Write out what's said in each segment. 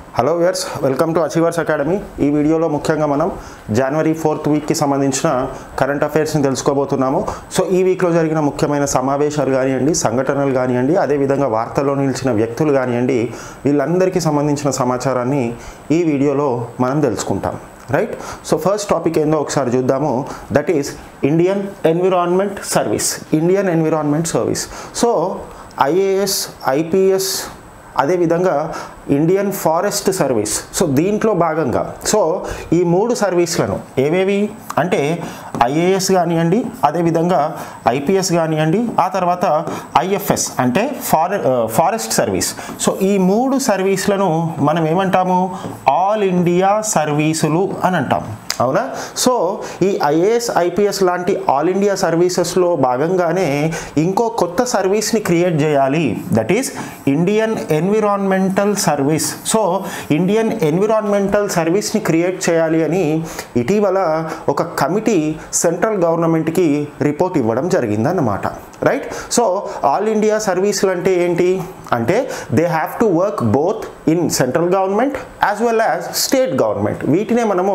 hello viewers welcome to achievers academy ఈ వీడియోలో ముఖ్యంగా మనం జనవరి ఫోర్త్ వీక్కి సంబంధించిన కరెంట్ అఫైర్స్ని తెలుసుకోబోతున్నాము సో ఈ వీక్లో జరిగిన ముఖ్యమైన సమావేశాలు కానివ్వండి సంఘటనలు కానివ్వండి అదేవిధంగా వార్తల్లో నిలిచిన వ్యక్తులు కానివ్వండి వీళ్ళందరికీ సంబంధించిన సమాచారాన్ని ఈ వీడియోలో మనం తెలుసుకుంటాం రైట్ సో ఫస్ట్ టాపిక్ ఏందో ఒకసారి చూద్దాము that is Indian environment service Indian environment service so IAS IPS అదేవిధంగా ఇండియన్ ఫారెస్ట్ సర్వీస్ సో దీంట్లో భాగంగా సో ఈ మూడు సర్వీస్లను ఏవేవి అంటే ఐఏఎస్ కానివ్వండి అదేవిధంగా ఐపీఎస్ కానివ్వండి ఆ తర్వాత ఐఎఫ్ఎస్ అంటే ఫారె ఫారెస్ట్ సర్వీస్ సో ఈ మూడు సర్వీస్లను మనం ఏమంటాము ఆల్ ఇండియా సర్వీసులు అని అంటాం అవునా సో ఈ ఐఏఎస్ ఐపీఎస్ లాంటి ఆల్ ఇండియా సర్వీసెస్లో భాగంగానే ఇంకో కొత్త సర్వీస్ని క్రియేట్ చేయాలి that is Indian environmental service so Indian environmental సర్వీస్ని క్రియేట్ చేయాలి అని ఇటీవల ఒక కమిటీ సెంట్రల్ గవర్నమెంట్కి రిపోర్ట్ ఇవ్వడం జరిగిందన్నమాట రైట్ సో ఆల్ ఇండియా సర్వీసులు అంటే ఏంటి అంటే they have to work both in central government as well as state government వీటినే మనము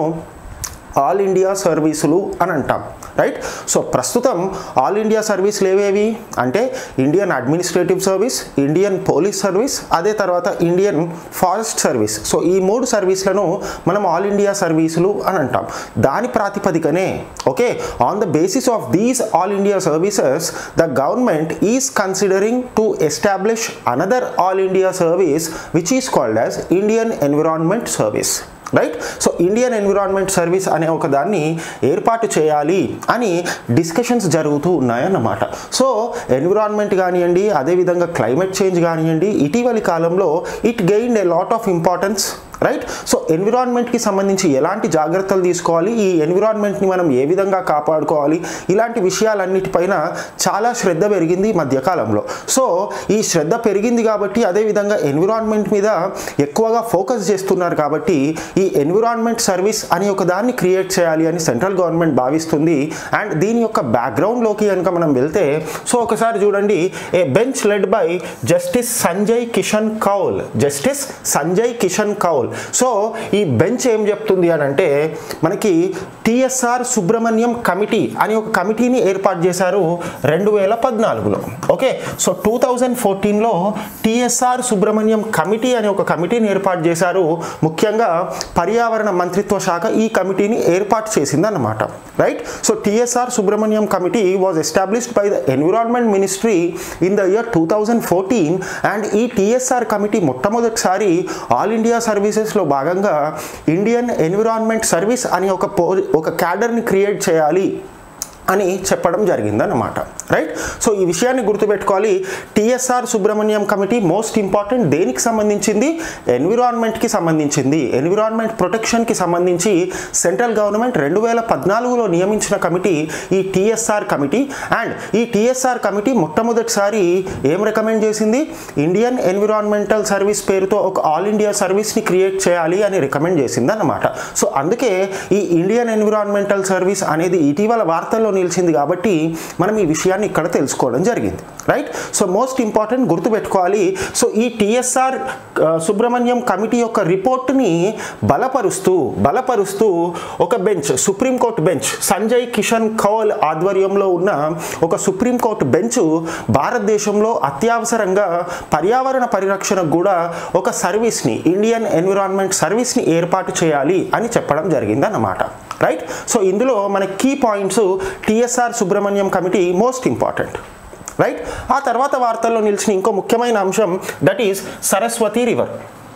ఆల్ ఇండియా సర్వీసులు అని అంటాం రైట్ సో ప్రస్తుతం ఆల్ ఇండియా సర్వీసులు ఏవేవి అంటే Indian administrative service Indian police service అదే తర్వాత ఇండియన్ ఫారెస్ట్ సర్వీస్ సో ఈ మూడు సర్వీసులను మనం ఆల్ ఇండియా సర్వీసులు అని అంటాం దాని ప్రాతిపదికనే okay on the basis of these all India services the government is considering to establish another all India service which is called as Indian environment service right so Indian environment service అనే ఒక దాన్ని ఏర్పాటు చేయాలి అని discussions జరుగుతూ ఉన్నాయన్నమాట so environment కానివ్వండి అదేవిధంగా క్లైమేట్ చేంజ్ కానివ్వండి ఇటీవలి కాలంలో it gain a lot of importance right so ఎన్విరాన్మెంట్కి సంబంధించి ఎలాంటి జాగ్రత్తలు తీసుకోవాలి ఈ ఎన్విరాన్మెంట్ని మనం ఏ విధంగా కాపాడుకోవాలి ఇలాంటి విషయాలన్నిటిపైన చాలా శ్రద్ధ పెరిగింది ఈ మధ్యకాలంలో సో ఈ శ్రద్ధ పెరిగింది కాబట్టి అదేవిధంగా ఎన్విరాన్మెంట్ మీద ఎక్కువగా ఫోకస్ చేస్తున్నారు కాబట్టి ఈ ఎన్విరాన్మెంట్ సర్వీస్ అని ఒక దాన్ని క్రియేట్ చేయాలి అని సెంట్రల్ గవర్నమెంట్ భావిస్తుంది అండ్ దీని యొక్క బ్యాక్గ్రౌండ్లోకి కనుక మనం వెళ్తే సో ఒకసారి చూడండి a bench led by justice Sanjay Kishan Kaul justice Sanjay Kishan Kaul so ఈ బెంచ్ ఏం చెప్తుంది అని అంటే మనకి టిఎస్ఆర్ సుబ్రహ్మణ్యం కమిటీ అని ఒక కమిటీని ఏర్పాటు చేశారు రెండు వేల పద్నాలుగులో ఓకే సో టూ థౌజండ్ ఫోర్టీన్లో టిఎస్ఆర్ సుబ్రహ్మణ్యం కమిటీ అనే ఒక కమిటీని ఏర్పాటు చేశారు ముఖ్యంగా పర్యావరణ మంత్రిత్వ శాఖ ఈ కమిటీని ఏర్పాటు చేసిందన్నమాట right so TSR Subrahmanyam committee was established by the environment ministry in the year two thousand fourteen and ఈ టిఎస్ఆర్ కమిటీ మొట్టమొదటిసారి ఆల్ ఇండియా సర్వీసెస్లో భాగంగా ఇండియన్ ఎన్విరాన్మెంట్ సర్వీస్ అని ఒక పో ఒక క్యాడర్ని క్రియేట్ చేయాలి అని చెప్పడం జరిగిందన్నమాట రైట్ సో ఈ విషయాన్ని గుర్తుపెట్టుకోవాలి TSR Subrahmanyam committee most important దేనికి సంబంధించింది ఎన్విరాన్మెంట్కి సంబంధించింది ఎన్విరాన్మెంట్ ప్రొటెక్షన్కి సంబంధించి సెంట్రల్ గవర్నమెంట్ రెండు వేల పద్నాలుగులో నియమించిన కమిటీ ఈ టిఎస్ఆర్ కమిటీ అండ్ ఈ టిఎస్ఆర్ కమిటీ మొట్టమొదటిసారి ఏం రికమెండ్ చేసింది ఇండియన్ ఎన్విరాన్మెంటల్ సర్వీస్ పేరుతో ఒక ఆల్ ఇండియా సర్వీస్ని క్రియేట్ చేయాలి అని రికమెండ్ చేసింది అన్నమాట సో అందుకే ఈ ఇండియన్ ఎన్విరాన్మెంటల్ సర్వీస్ అనేది ఇటీవల వార్తల్లో నిలిచింది కాబట్టి మనం ఈ విషయాన్ని ఇక్కడ తెలుసుకోవడం జరిగింది రైట్ సో మోస్ట్ ఇంపార్టెంట్ గుర్తుపెట్టుకోవాలి సో ఈ టిఎస్ఆర్ సుబ్రహ్మణ్యం కమిటీ యొక్క రిపోర్ట్ని బలపరుస్తూ బలపరుస్తూ ఒక bench supreme court bench Sanjay Kishan Kaul ఆధ్వర్యంలో ఉన్న ఒక సుప్రీంకోర్టు బెంచ్ భారతదేశంలో అత్యవసరంగా పర్యావరణ పరిరక్షణకు కూడా ఒక సర్వీస్ని ఇండియన్ ఎన్విరాన్మెంట్ సర్వీస్ని ఏర్పాటు చేయాలి అని చెప్పడం జరిగిందన్నమాట రైట్ సో ఇందులో మన key points TSR Subrahmanyam committee most important right ఆ తర్వాత వార్తల్లో నిలిచిన ఇంకో ముఖ్యమైన అంశం that is Saraswati river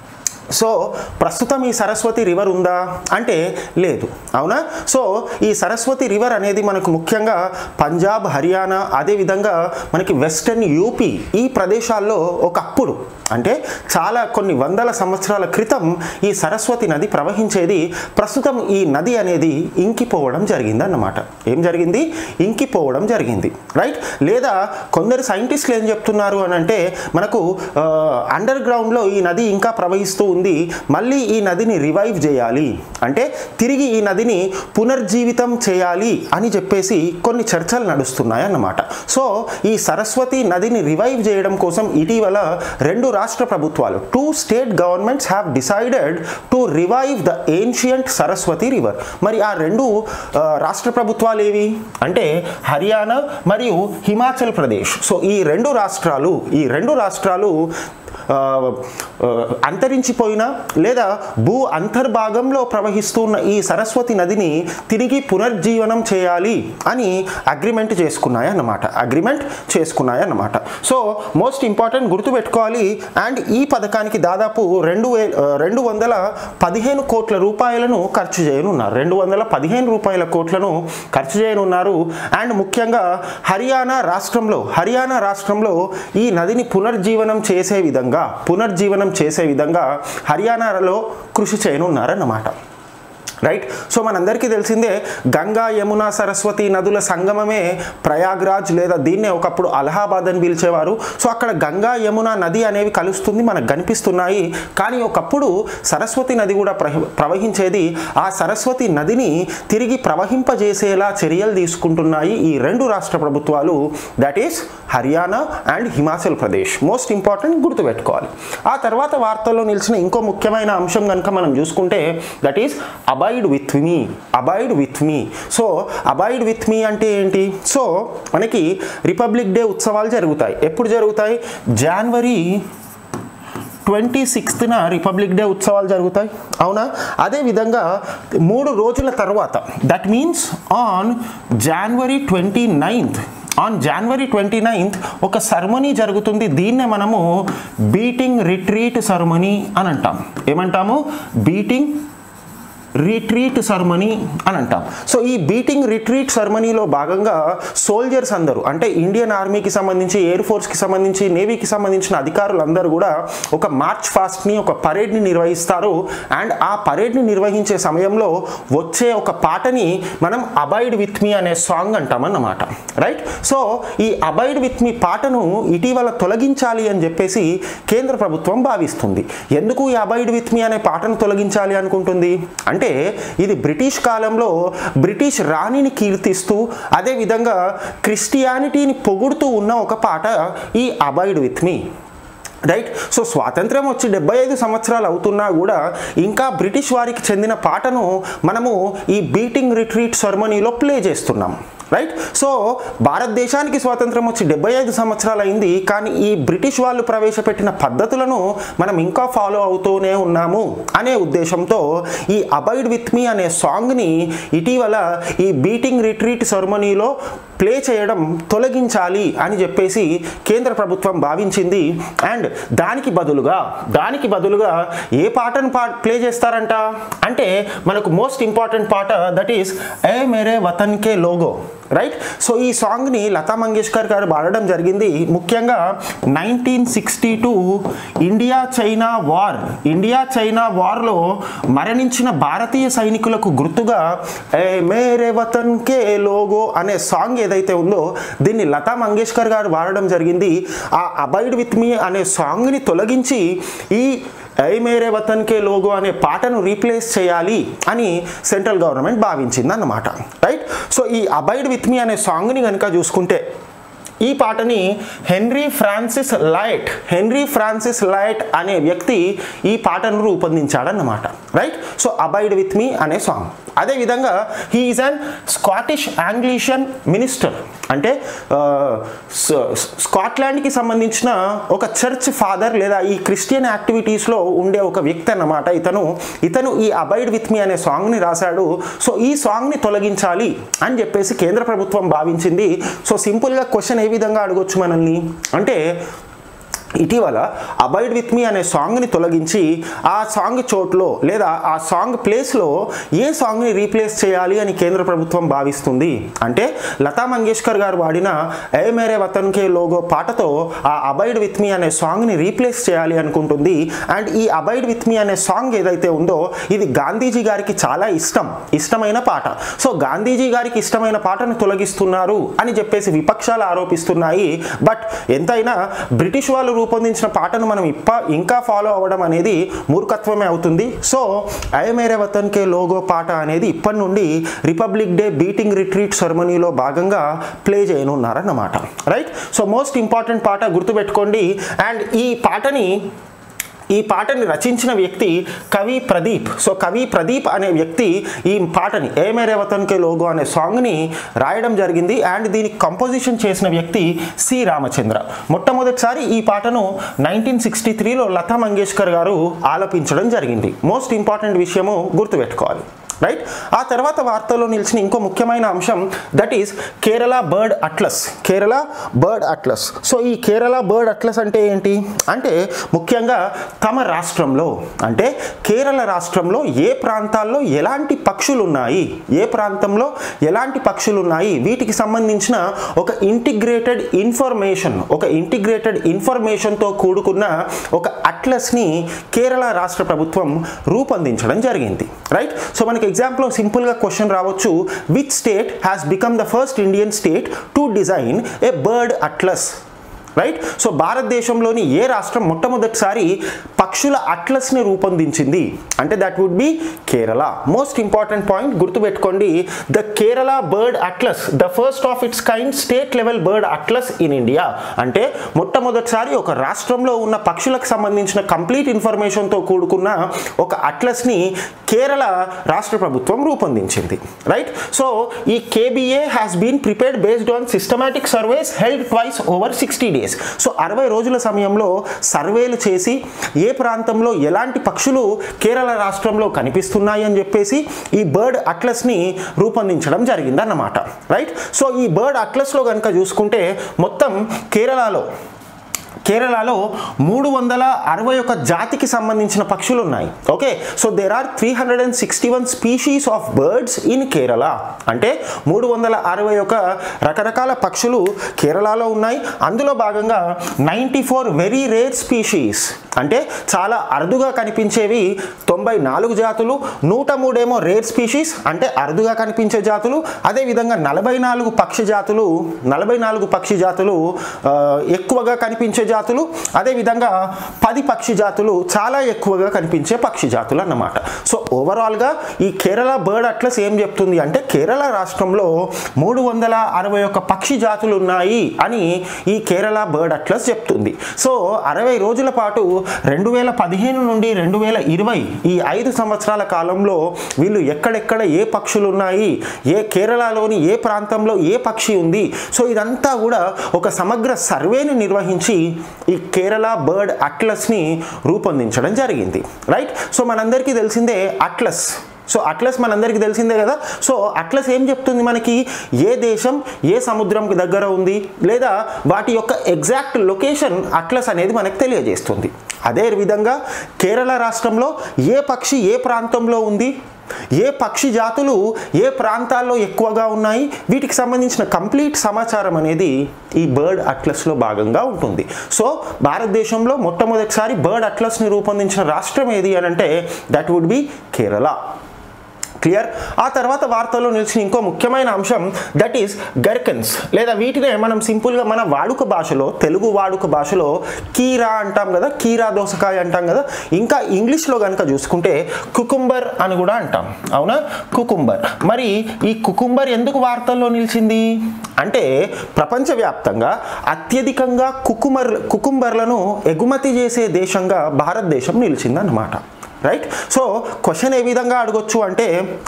so ప్రస్తుతం ఈ సరస్వతి రివర్ ఉందా అంటే లేదు అవునా సో ఈ సరస్వతి రివర్ అనేది మనకు ముఖ్యంగా పంజాబ్ హర్యానా అదేవిధంగా మనకి వెస్టర్న్ యూపీ ఈ ప్రదేశాల్లో ఒకప్పుడు అంటే చాలా కొన్ని వందల సంవత్సరాల క్రితం ఈ సరస్వతి నది ప్రవహించేది ప్రస్తుతం ఈ నది అనేది ఇంకిపోవడం జరిగిందన్నమాట ఏం జరిగింది ఇంకిపోవడం జరిగింది రైట్ లేదా కొందరు సైంటిస్టులు ఏం చెప్తున్నారు అని అంటే మనకు అండర్ గ్రౌండ్లో ఈ నది ఇంకా ప్రవహిస్తూ ఉంది ఉంది మళ్ళీ ఈ నదిని రివైవ్ చేయాలి అంటే తిరిగి ఈ నదిని పునర్జీవితం చేయాలి అని చెప్పేసి కొన్ని చర్చలు నడుస్తున్నాయి అన్నమాట సో ఈ సరస్వతి నదిని రివైవ్ చేయడం కోసం ఇటీవల రెండు రాష్ట్ర ప్రభుత్వాలు two state governments have decided to revive the ancient Saraswati river మరి ఆ రెండు ఆ, రాష్ట్ర ప్రభుత్వాలు ఏవి అంటే హర్యానా మరియు హిమాచల్ ప్రదేశ్ సో ఈ రెండు రాష్ట్రాలు ఈ రెండు రాష్ట్రాలు ఆ, ఆ, అంతరించిపోయిన లేదా భూ అంతర్భాగంలో ప్రవహిస్తున్న ఈ సరస్వతి నదిని తిరిగి పునర్జీవనం చేయాలి అని అగ్రిమెంట్ చేసుకున్నాయి అన్నమాట అగ్రిమెంట్ చేసుకున్నాయి అన్నమాట సో మోస్ట్ ఇంపార్టెంట్ గుర్తుపెట్టుకోవాలి అండ్ ఈ పథకానికి దాదాపు రెండు వే ఆ, రెండు వందల పదిహేను కోట్ల రూపాయలను ఖర్చు చేయనున్నారు రెండు వందల పదిహేను రూపాయల కోట్లను ఖర్చు చేయనున్నారు అండ్ ముఖ్యంగా హర్యానా రాష్ట్రంలో హర్యానా రాష్ట్రంలో ఈ నదిని పునర్జీవనం చేసే విధంగా పునర్జీవనం చేసే విధంగా హర్యానాలో కృషి చేయనున్నారన్నమాట రైట్ సో మనందరికీ తెలిసిందే గంగా యమున సరస్వతి నదుల సంగమమే ప్రయాగ్రాజ్ లేదా దీన్నే ఒకప్పుడు అలహాబాద్ అని పిలిచేవారు సో అక్కడ గంగా యమున నది అనేవి కలుస్తుంది మనకు కనిపిస్తున్నాయి కానీ ఒకప్పుడు సరస్వతి నది కూడా ప్రహ- ప్రవహించేది ఆ సరస్వతి నదిని తిరిగి ప్రవహింపజేసేలా చర్యలు తీసుకుంటున్నాయి ఈ రెండు రాష్ట్ర ప్రభుత్వాలు that is Haryana and Himachal Pradesh most important గుర్తుపెట్టుకోవాలి ఆ తర్వాత వార్తల్లో నిలిచిన ఇంకో ముఖ్యమైన అంశం కనుక మనం చూసుకుంటే that is abide with me abide with me so abide with me అంటే ఏంటి సో మనకి రిపబ్లిక్ డే ఉత్సవాలు జరుగుతాయి ఎప్పుడు జరుగుతాయి జనవరి ట్వంటీ సిక్స్త్న రిపబ్లిక్ డే ఉత్సవాలు జరుగుతాయి అవునా అదేవిధంగా మూడు రోజుల తర్వాత that means on January twenty ninth on January twenty ninth ఒక సర్మనీ జరుగుతుంది దీన్నే మనము బీటింగ్ రిట్రీట్ సర్మనీ అని అంటాం ఏమంటాము బీటింగ్ రిట్రీట్ సర్మనీ అని అంటాం సో ఈ బీటింగ్ రిట్రీట్ సర్మనీలో భాగంగా సోల్జర్స్ అందరూ అంటే ఇండియన్ ఆర్మీకి సంబంధించి ఎయిర్ ఫోర్స్కి సంబంధించి నేవీకి సంబంధించిన అధికారులందరూ కూడా ఒక మార్చ్ ఫాస్ట్ని ఒక పరేడ్ని నిర్వహిస్తారు అండ్ ఆ పరేడ్ని నిర్వహించే సమయంలో వచ్చే ఒక పాటని మనం అబాయిడ్ విత్ మీ అనే సాంగ్ అంటామన్నమాట రైట్ సో ఈ అబాయిడ్ విత్ మీ పాటను ఇటీవల తొలగించాలి అని చెప్పేసి కేంద్ర ప్రభుత్వం భావిస్తుంది ఎందుకు ఈ అబాయిడ్ విత్ మీ అనే పాటను తొలగించాలి అనుకుంటుంది అంటే ఇది బ్రిటిష్ కాలంలో బ్రిటిష్ రాణిని కీర్తిస్తూ అదేవిధంగా క్రిస్టియానిటీని పొగుడుతూ ఉన్న ఒక పాట ఈ abide with me right so స్వాతంత్రం వచ్చి డెబ్బై ఐదు సంవత్సరాలు అవుతున్నా కూడా ఇంకా బ్రిటిష్ వారికి చెందిన పాటను మనము ఈ బీటింగ్ రిట్రీట్ సెరమనీలో ప్లే చేస్తున్నాం రైట్ సో భారతదేశానికి స్వాతంత్రం వచ్చి డెబ్బై ఐదు సంవత్సరాలు అయింది కానీ ఈ బ్రిటిష్ వాళ్ళు ప్రవేశపెట్టిన పద్ధతులను మనం ఇంకా ఫాలో అవుతూనే ఉన్నాము అనే ఉద్దేశంతో ఈ అబాయిడ్ విత్ మీ అనే సాంగ్ని ఇటీవల ఈ బీటింగ్ రిట్రీట్ సెరమనీలో ప్లే చేయడం తొలగించాలి అని చెప్పేసి కేంద్ర ప్రభుత్వం భావించింది అండ్ దానికి బదులుగా దానికి బదులుగా ఏ పాటను పా ప్లే చేస్తారంట అంటే మనకు మోస్ట్ ఇంపార్టెంట్ పాట that is Ae Mere Watan Ke Logon right so ఈ సాంగ్ని లతా మంగేష్కర్ గారు పాడడం జరిగింది ముఖ్యంగా nineteen sixty two India China war India China వార్లో మరణించిన భారతీయ సైనికులకు గుర్తుగా ఏ మేరే వతన్ కే లోగో అనే సాంగ్ ఏదైతే ఉందో దీన్ని లతా మంగేష్కర్ గారు వాడడం జరిగింది ఆ అబైడ్ విత్ మీ అనే సాంగ్ని తొలగించి ఈ I Mere Watan Ke logo అనే పాటను రీప్లేస్ చేయాలి అని సెంట్రల్ గవర్నమెంట్ భావించింది అన్నమాట రైట్ సో ఈ అబైడ్ విత్ మీ అనే సాంగ్ని కనుక చూసుకుంటే ఈ పాటని Henry Francis Lyte Henry Francis Lyte అనే వ్యక్తి ఈ పాటను రూపొందించాడన్నమాట right so abide with me అనే సాంగ్ అదేవిధంగా he is an Scottish Anglican minister అంటే ఆ, స- స్కాట్లాండ్కి సంబంధించిన ఒక చర్చ్ ఫాదర్ లేదా ఈ క్రిస్టియన్ యాక్టివిటీస్లో ఉండే ఒక వ్యక్తి అన్నమాట ఇతను ఇతను ఈ అబైడ్ విత్ మీ అనే సాంగ్ని రాశాడు సో ఈ సాంగ్ని తొలగించాలి అని చెప్పేసి కేంద్ర ప్రభుత్వం భావించింది సో సింపుల్గా క్వశ్చన్ ఏ విధంగా అడగొచ్చు మనల్ని అంటే ఇటీవల అబైడ్ విత్ మీ అనే సాంగ్ని తొలగించి ఆ సాంగ్ చోట్లో లేదా ఆ సాంగ్ ప్లేస్లో ఏ సాంగ్ని రీప్లేస్ చేయాలి అని కేంద్ర ప్రభుత్వం భావిస్తుంది అంటే లతా మంగేష్కర్ గారు వాడిన ఏ మేరే వతన్ కే లోగో పాటతో ఆ అబైడ్ విత్ మీ అనే సాంగ్ని రీప్లేస్ చేయాలి అనుకుంటుంది అండ్ ఈ అబైడ్ విత్ మీ అనే సాంగ్ ఏదైతే ఉందో ఇది గాంధీజీ గారికి చాలా ఇష్టం ఇష్టమైన పాట సో గాంధీజీ గారికి ఇష్టమైన పాటను తొలగిస్తున్నారు అని చెప్పేసి విపక్షాలు ఆరోపిస్తున్నాయి బట్ ఎంతైనా బ్రిటిష్ వాళ్ళు రూపొందించిన పాటను మనం ఇప్ప ఇంకా ఫాలో అవ్వడం అనేది మూర్ఖత్వమే అవుతుంది సో అయమేరే వతన్ కే లోగో పాట అనేది ఇప్పటి నుండి రిపబ్లిక్ డే బీటింగ్ రిట్రీట్ సెరమనీలో భాగంగా ప్లే చేయనున్నారన్నమాట రైట్ సో మోస్ట్ ఇంపార్టెంట్ పాట గుర్తుపెట్టుకోండి అండ్ ఈ పాటని ఈ పాటని రచించిన వ్యక్తి కవి ప్రదీప్ సో కవి ప్రదీప్ అనే వ్యక్తి ఈ పాటని ఏ మేరే వతన్కే లోగో అనే సాంగ్ని రాయడం జరిగింది అండ్ దీనికి కంపోజిషన్ చేసిన వ్యక్తి సి రామచంద్ర మొట్టమొదటిసారి ఈ పాటను నైన్టీన్ సిక్స్టీ త్రీలో లతా మంగేష్కర్ గారు ఆలపించడం జరిగింది మోస్ట్ ఇంపార్టెంట్ విషయము గుర్తుపెట్టుకోవాలి రైట్ ఆ తర్వాత వార్తల్లో నిలిచిన ఇంకో ముఖ్యమైన అంశం that is Kerala bird atlas Kerala bird atlas so ఈ కేరళ బర్డ్ అట్లస్ అంటే ఏంటి అంటే ముఖ్యంగా తమ రాష్ట్రంలో అంటే కేరళ రాష్ట్రంలో ఏ ప్రాంతాల్లో ఎలాంటి పక్షులు ఉన్నాయి ఏ ప్రాంతంలో ఎలాంటి పక్షులు ఉన్నాయి వీటికి సంబంధించిన ఒక ఇంటిగ్రేటెడ్ ఇన్ఫర్మేషన్ ఒక ఇంటిగ్రేటెడ్ ఇన్ఫర్మేషన్తో కూడుకున్న ఒక అట్లస్ని కేరళ రాష్ట్ర ప్రభుత్వం రూపొందించడం జరిగింది రైట్ సో మనకి ఎగ్జాంపుల్ సింపుల్గా క్వశ్చన్ రావచ్చు which state has become the first Indian state to design a bird atlas right so భారతదేశంలోని ఏ రాష్ట్రం మొట్టమొదటిసారి పక్షుల అట్లస్ని రూపొందించింది అంటే that would be Kerala most important point గుర్తుపెట్టుకోండి the Kerala bird atlas the first of its kind state level bird atlas in India అంటే మొట్టమొదటిసారి ఒక రాష్ట్రంలో ఉన్న పక్షులకు సంబంధించిన కంప్లీట్ ఇన్ఫర్మేషన్తో కూడుకున్న ఒక అట్లస్ని కేరళ రాష్ట్ర ప్రభుత్వం రూపొందించింది రైట్ సో ఈ KBA has been prepared based on systematic surveys held twice over sixty days so అరవై రోజుల సమయంలో సర్వేలు చేసి ఏ ప్రాంతంలో ఎలాంటి పక్షులు కేరళ రాష్ట్రంలో కనిపిస్తున్నాయి అని చెప్పేసి ఈ బర్డ్ అట్లస్ని రూపొందించడం జరిగిందన్నమాట రైట్ సో ఈ బర్డ్ అట్లస్లో కనుక చూసుకుంటే మొత్తం కేరళలో కేరళలో మూడు వందల అరవై ఒక జాతికి సంబంధించిన పక్షులు ఉన్నాయి okay so there are three hundred and sixty one species of birds in Kerala అంటే మూడు వందల అరవై ఒక రకరకాల పక్షులు కేరళలో ఉన్నాయి అందులో భాగంగా ninety four very rare species అంటే చాలా అరుదుగా కనిపించేవి తొంభై నాలుగు జాతులు నూట మూడేమో రేర్ స్పీషీస్ అంటే అరుదుగా కనిపించే జాతులు అదేవిధంగా నలభై నాలుగు పక్షి జాతులు నలభై నాలుగు పక్షి జాతులు ఆ, ఎక్కువగా కనిపించే జాతులు అదేవిధంగా పది పక్షి జాతులు చాలా ఎక్కువగా కనిపించే పక్షి జాతులు అన్నమాట సో ఓవరాల్గా ఈ కేరళ బర్డ్ అట్లస్ ఏం చెప్తుంది అంటే కేరళ రాష్ట్రంలో మూడు వందల అరవై ఒక్క పక్షి జాతులు ఉన్నాయి అని ఈ కేరళ బర్డ్ అట్లస్ చెప్తుంది సో అరవై రోజుల పాటు రెండు వేల పదిహేను నుండి రెండు వేల ఇరవై ఈ ఐదు సంవత్సరాల కాలంలో వీళ్ళు ఎక్కడెక్కడ ఏ పక్షులు ఉన్నాయి ఏ కేరళలోని ఏ ప్రాంతంలో ఏ పక్షి ఉంది సో ఇదంతా కూడా ఒక సమగ్ర సర్వేని నిర్వహించి ఈ కేరళ బర్డ్ అట్లస్ని రూపొందించడం జరిగింది రైట్ సో మనందరికీ తెలిసిందే అట్లస్ సో అట్లస్ మనందరికీ తెలిసిందే కదా సో అట్లస్ ఏం చెప్తుంది మనకి ఏ దేశం ఏ సముద్రంకి దగ్గర ఉంది లేదా వాటి యొక్క ఎగ్జాక్ట్ లొకేషన్ అట్లస్ అనేది మనకు తెలియజేస్తుంది అదే విధంగా కేరళ రాష్ట్రంలో ఏ పక్షి ఏ ప్రాంతంలో ఉంది ఏ పక్షి జాతులు ఏ ప్రాంతాల్లో ఎక్కువగా ఉన్నాయి వీటికి సంబంధించిన కంప్లీట్ సమాచారం అనేది ఈ బర్డ్ అట్లస్లో భాగంగా ఉంటుంది సో భారతదేశంలో మొట్టమొదటిసారి బర్డ్ అట్లస్ని రూపొందించిన రాష్ట్రం ఏది అని అంటే that would be Kerala clear ఆ తర్వాత వార్తల్లో నిలిచిన ఇంకో ముఖ్యమైన అంశం దట్ ఈస్ గర్కన్స్ లేదా వీటినే మనం సింపుల్గా మన వాడుక భాషలో తెలుగు వాడుక భాషలో కీరా అంటాం కదా కీరా దోసకాయ అంటాం కదా ఇంకా ఇంగ్లీష్లో కనుక చూసుకుంటే కుకుంబర్ అని కూడా అంటాం అవునా కుకుంబర్ మరి ఈ కుకుంబర్ ఎందుకు వార్తల్లో నిలిచింది అంటే ప్రపంచవ్యాప్తంగా అత్యధికంగా కుకుమర్ కుకుంబర్లను ఎగుమతి చేసే దేశంగా భారతదేశం నిలిచిందన్నమాట రైట్ సో క్వశ్చన్ ఏ విధంగా అడగొచ్చు అంటే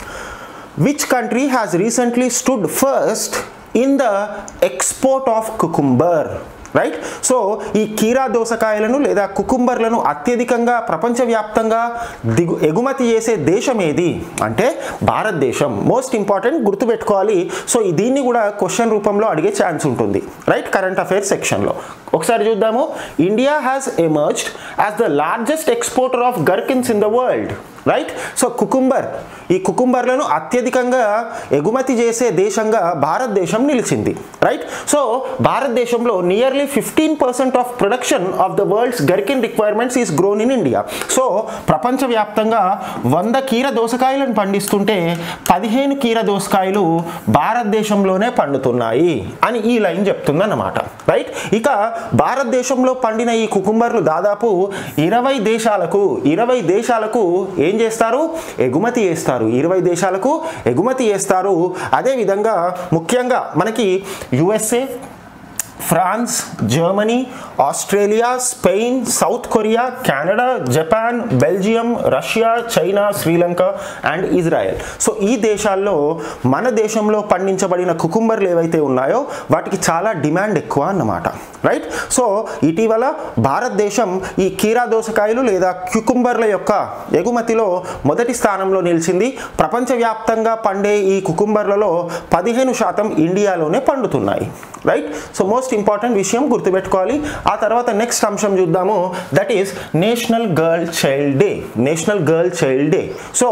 which country has recently stood first in the export of cucumber right so ఈ కీరా దోసకాయలను లేదా కుకుంబర్లను అత్యధికంగా ప్రపంచవ్యాప్తంగా దిగు ఎగుమతి చేసే దేశం ఏది అంటే భారతదేశం మోస్ట్ ఇంపార్టెంట్ గుర్తుపెట్టుకోవాలి సో ఈ దీన్ని కూడా క్వశ్చన్ రూపంలో అడిగే ఛాన్స్ ఉంటుంది రైట్ కరెంట్ అఫైర్స్ సెక్షన్లో ఒకసారి చూద్దాము India has emerged as the largest exporter of gherkins in the world right so cucumber ఈ కుకుంబర్లను అత్యధికంగా ఎగుమతి చేసే దేశంగా భారతదేశం నిలిచింది రైట్ సో భారతదేశంలో nearly fifteen percent of production of the world's gherkin requirements is grown in India so ప్రపంచవ్యాప్తంగా వంద కీర దోసకాయలను పండిస్తుంటే పదిహేను కీర దోసకాయలు భారతదేశంలోనే పండుతున్నాయి అని ఈ లైన్ చెప్తుందన్నమాట రైట్ ఇక భారతదేశంలో పండిన ఈ కుకుంబర్లు దాదాపు ఇరవై దేశాలకు ఇరవై దేశాలకు ఏం చేస్తారు ఎగుమతి చేస్తారు ఇరవై దేశాలకు ఎగుమతి చేస్తారు అదేవిధంగా ముఖ్యంగా మనకి USA France Germany Australia Spain South Korea Canada Japan Belgium Russia China Sri Lanka and Israel so ఈ దేశాల్లో మన దేశంలో పండించబడిన కుకుంబర్లు ఏవైతే ఉన్నాయో వాటికి చాలా డిమాండ్ ఎక్కువ అన్నమాట రైట్ సో ఇటీవల భారతదేశం ఈ కీరా దోసకాయలు లేదా క్యుకుంబర్ల యొక్క ఎగుమతిలో మొదటి స్థానంలో నిలిచింది ప్రపంచవ్యాప్తంగా పండే ఈ కుకుంబర్లలో పదిహేను శాతం ఇండియాలోనే పండుతున్నాయి రైట్ సో మోస్ట్ ఇంపార్టెంట్ విషయం గుర్తుపెట్టుకోవాలి ఆ తర్వాత నెక్స్ట్ అంశం చూద్దాము that is national girl child day national girl child day so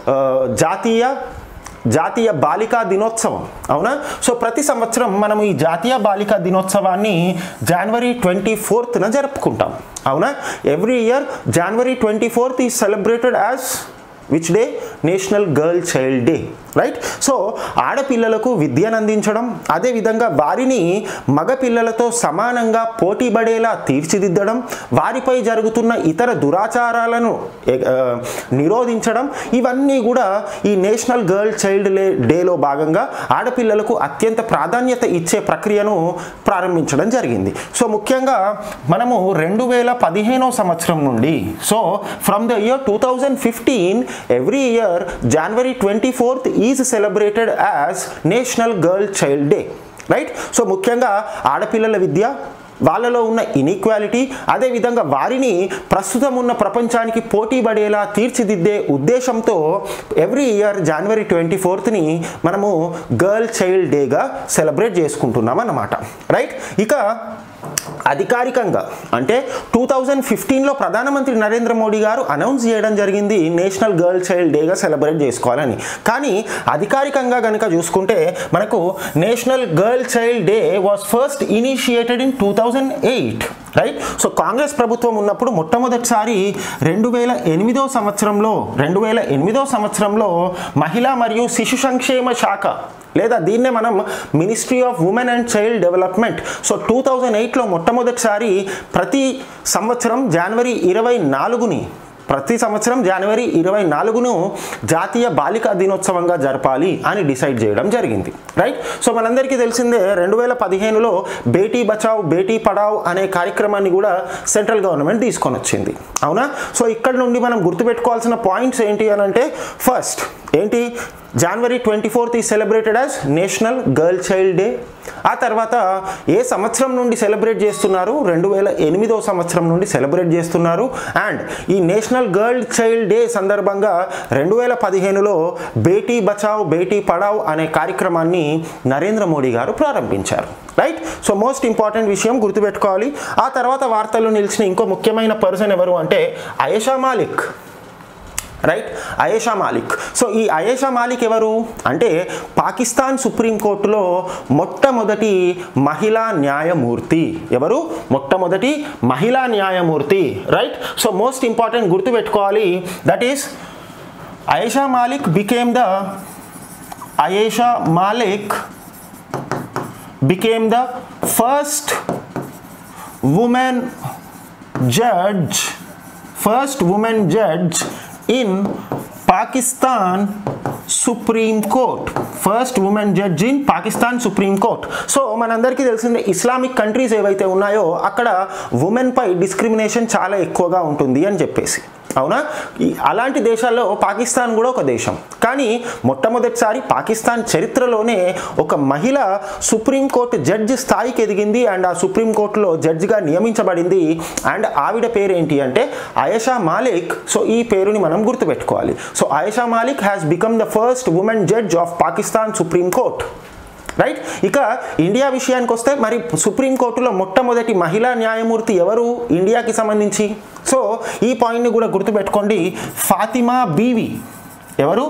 జాతీయ జాతీయ బాలికా దినోత్సవం అవునా సో ప్రతి సంవత్సరం మనం ఈ జాతీయ బాలికా దినోత్సవాన్ని జనవరి ట్వంటీ ఫోర్త్న జరుపుకుంటాం అవునా every year January twenty fourth ఈ celebrated as which day national girl child day right so ఆడపిల్లలకు విద్యను అందించడం అదేవిధంగా వారిని మగపిల్లలతో సమానంగా పోటీపడేలా తీర్చిదిద్దడం వారిపై జరుగుతున్న ఇతర దురాచారాలను ఎ- ఆ, నిరోధించడం ఇవన్నీ కూడా ఈ నేషనల్ గర్ల్ చైల్డ్ డే డేలో భాగంగా ఆడపిల్లలకు అత్యంత ప్రాధాన్యత ఇచ్చే ప్రక్రియను ప్రారంభించడం జరిగింది సో ముఖ్యంగా మనము రెండు వేల పదిహేనో సంవత్సరం నుండి so from the year two thousand fifteen every year January twenty fourth is celebrated as national girl child day right so ముఖ్యంగా ఆడపిల్లల విద్య వాళ్ళలో ఉన్న ఇన్ఈక్వాలిటీ అదేవిధంగా వారిని ప్రస్తుతం ఉన్న ప్రపంచానికి పోటీ పడేలా తీర్చిదిద్దే ఉద్దేశంతో ఎవ్రీ ఇయర్ జనవరి ట్వంటీ ఫోర్త్ని మనము గర్ల్ చైల్డ్ డేగా సెలబ్రేట్ చేసుకుంటున్నాం అన్నమాట రైట్ ఇక అధికారికంగా అంటే టూ థౌజండ్ ఫిఫ్టీన్లో ప్రధానమంత్రి నరేంద్ర మోడీ గారు అనౌన్స్ చేయడం జరిగింది నేషనల్ గర్ల్ చైల్డ్ డేగా సెలబ్రేట్ చేసుకోవాలని కానీ అధికారికంగా కనుక చూసుకుంటే మనకు national girl child day was first initiated in two thousand eight right so Congress ప్రభుత్వం ఉన్నప్పుడు మొట్టమొదటిసారి రెండు వేల ఎనిమిదో సంవత్సరంలో రెండు వేల ఎనిమిదో సంవత్సరంలో మహిళా మరియు శిశు సంక్షేమ శాఖ లేదా దీన్నే మనం ministry of women and child development so two thousand ఎయిట్లో మొట్టమొదటిసారి ప్రతి సంవత్సరం జనవరి ఇరవై నాలుగుని ప్రతి సంవత్సరం జనవరి ఇరవై నాలుగును జాతీయ బాలికా దినోత్సవంగా జరపాలి అని డిసైడ్ చేయడం జరిగింది రైట్ సో మనందరికీ తెలిసిందే రెండు వేల పదిహేనులో బేటీ బచావ్ బేటీ పడావ్ అనే కార్యక్రమాన్ని కూడా సెంట్రల్ గవర్నమెంట్ తీసుకొని వచ్చింది అవునా సో ఇక్కడ నుండి మనం గుర్తుపెట్టుకోవాల్సిన పాయింట్స్ ఏంటి అని అంటే ఫస్ట్ ఏంటి జనవరి ట్వంటీ ఫోర్త్ ఈ celebrated as national girl child day ఆ తర్వాత ఏ సంవత్సరం నుండి సెలబ్రేట్ చేస్తున్నారు రెండు వేల ఎనిమిదో సంవత్సరం నుండి సెలబ్రేట్ చేస్తున్నారు అండ్ ఈ నేషనల్ గర్ల్ చైల్డ్ డే సందర్భంగా రెండు వేల పదిహేనులో బేటీ బచావ్ బేటీ పడావ్ అనే కార్యక్రమాన్ని నరేంద్ర మోడీ గారు ప్రారంభించారు రైట్ సో మోస్ట్ ఇంపార్టెంట్ విషయం గుర్తుపెట్టుకోవాలి ఆ తర్వాత వార్తల్లో నిలిచిన ఇంకో ముఖ్యమైన పర్సన్ ఎవరు అంటే అయేషా మాలిక్ రైట్ అయేషా మాలిక్ సో ఈ అయేషా మాలిక్ ఎవరు అంటే పాకిస్తాన్ సుప్రీంకోర్టులో మొట్టమొదటి మహిళా న్యాయమూర్తి ఎవరు మొట్టమొదటి మహిళా న్యాయమూర్తి రైట్ సో మోస్ట్ ఇంపార్టెంట్ గుర్తుపెట్టుకోవాలి that is Ayesha Malik became the Ayesha Malik became the first woman judge first woman judge in pakistan supreme court first women judge in Pakistan supreme court so మనందరికీ తెలిసిందే ఇస్లామిక్ కంట్రీస్ ఏవైతే ఉన్నాయో అక్కడ ఉమెన్ పై డిస్క్రిమినేషన్ చాలా ఎక్కువగా ఉంటుంది అని చెప్పేసి అవునా ఈ అలాంటి దేశాల్లో పాకిస్తాన్ కూడా ఒక దేశం కానీ మొట్టమొదటిసారి పాకిస్తాన్ చరిత్రలోనే ఒక మహిళ సుప్రీంకోర్టు జడ్జి స్థాయికి ఎదిగింది అండ్ ఆ సుప్రీంకోర్టులో జడ్జిగా నియమించబడింది అండ్ ఆవిడ పేరు ఏంటి అంటే అయేషా మాలిక్ సో ఈ పేరుని మనం గుర్తుపెట్టుకోవాలి so Ayesha Malik has become the first women judge of Pakistan supreme court right ఇక ఇండియా విషయానికి వస్తే మరి సుప్రీంకోర్టులో మొట్టమొదటి మహిళా న్యాయమూర్తి ఎవరు ఇండియాకి సంబంధించి సో ఈ పాయింట్ని కూడా గుర్తుపెట్టుకోండి ఫాతిమా బీవి ఎవరు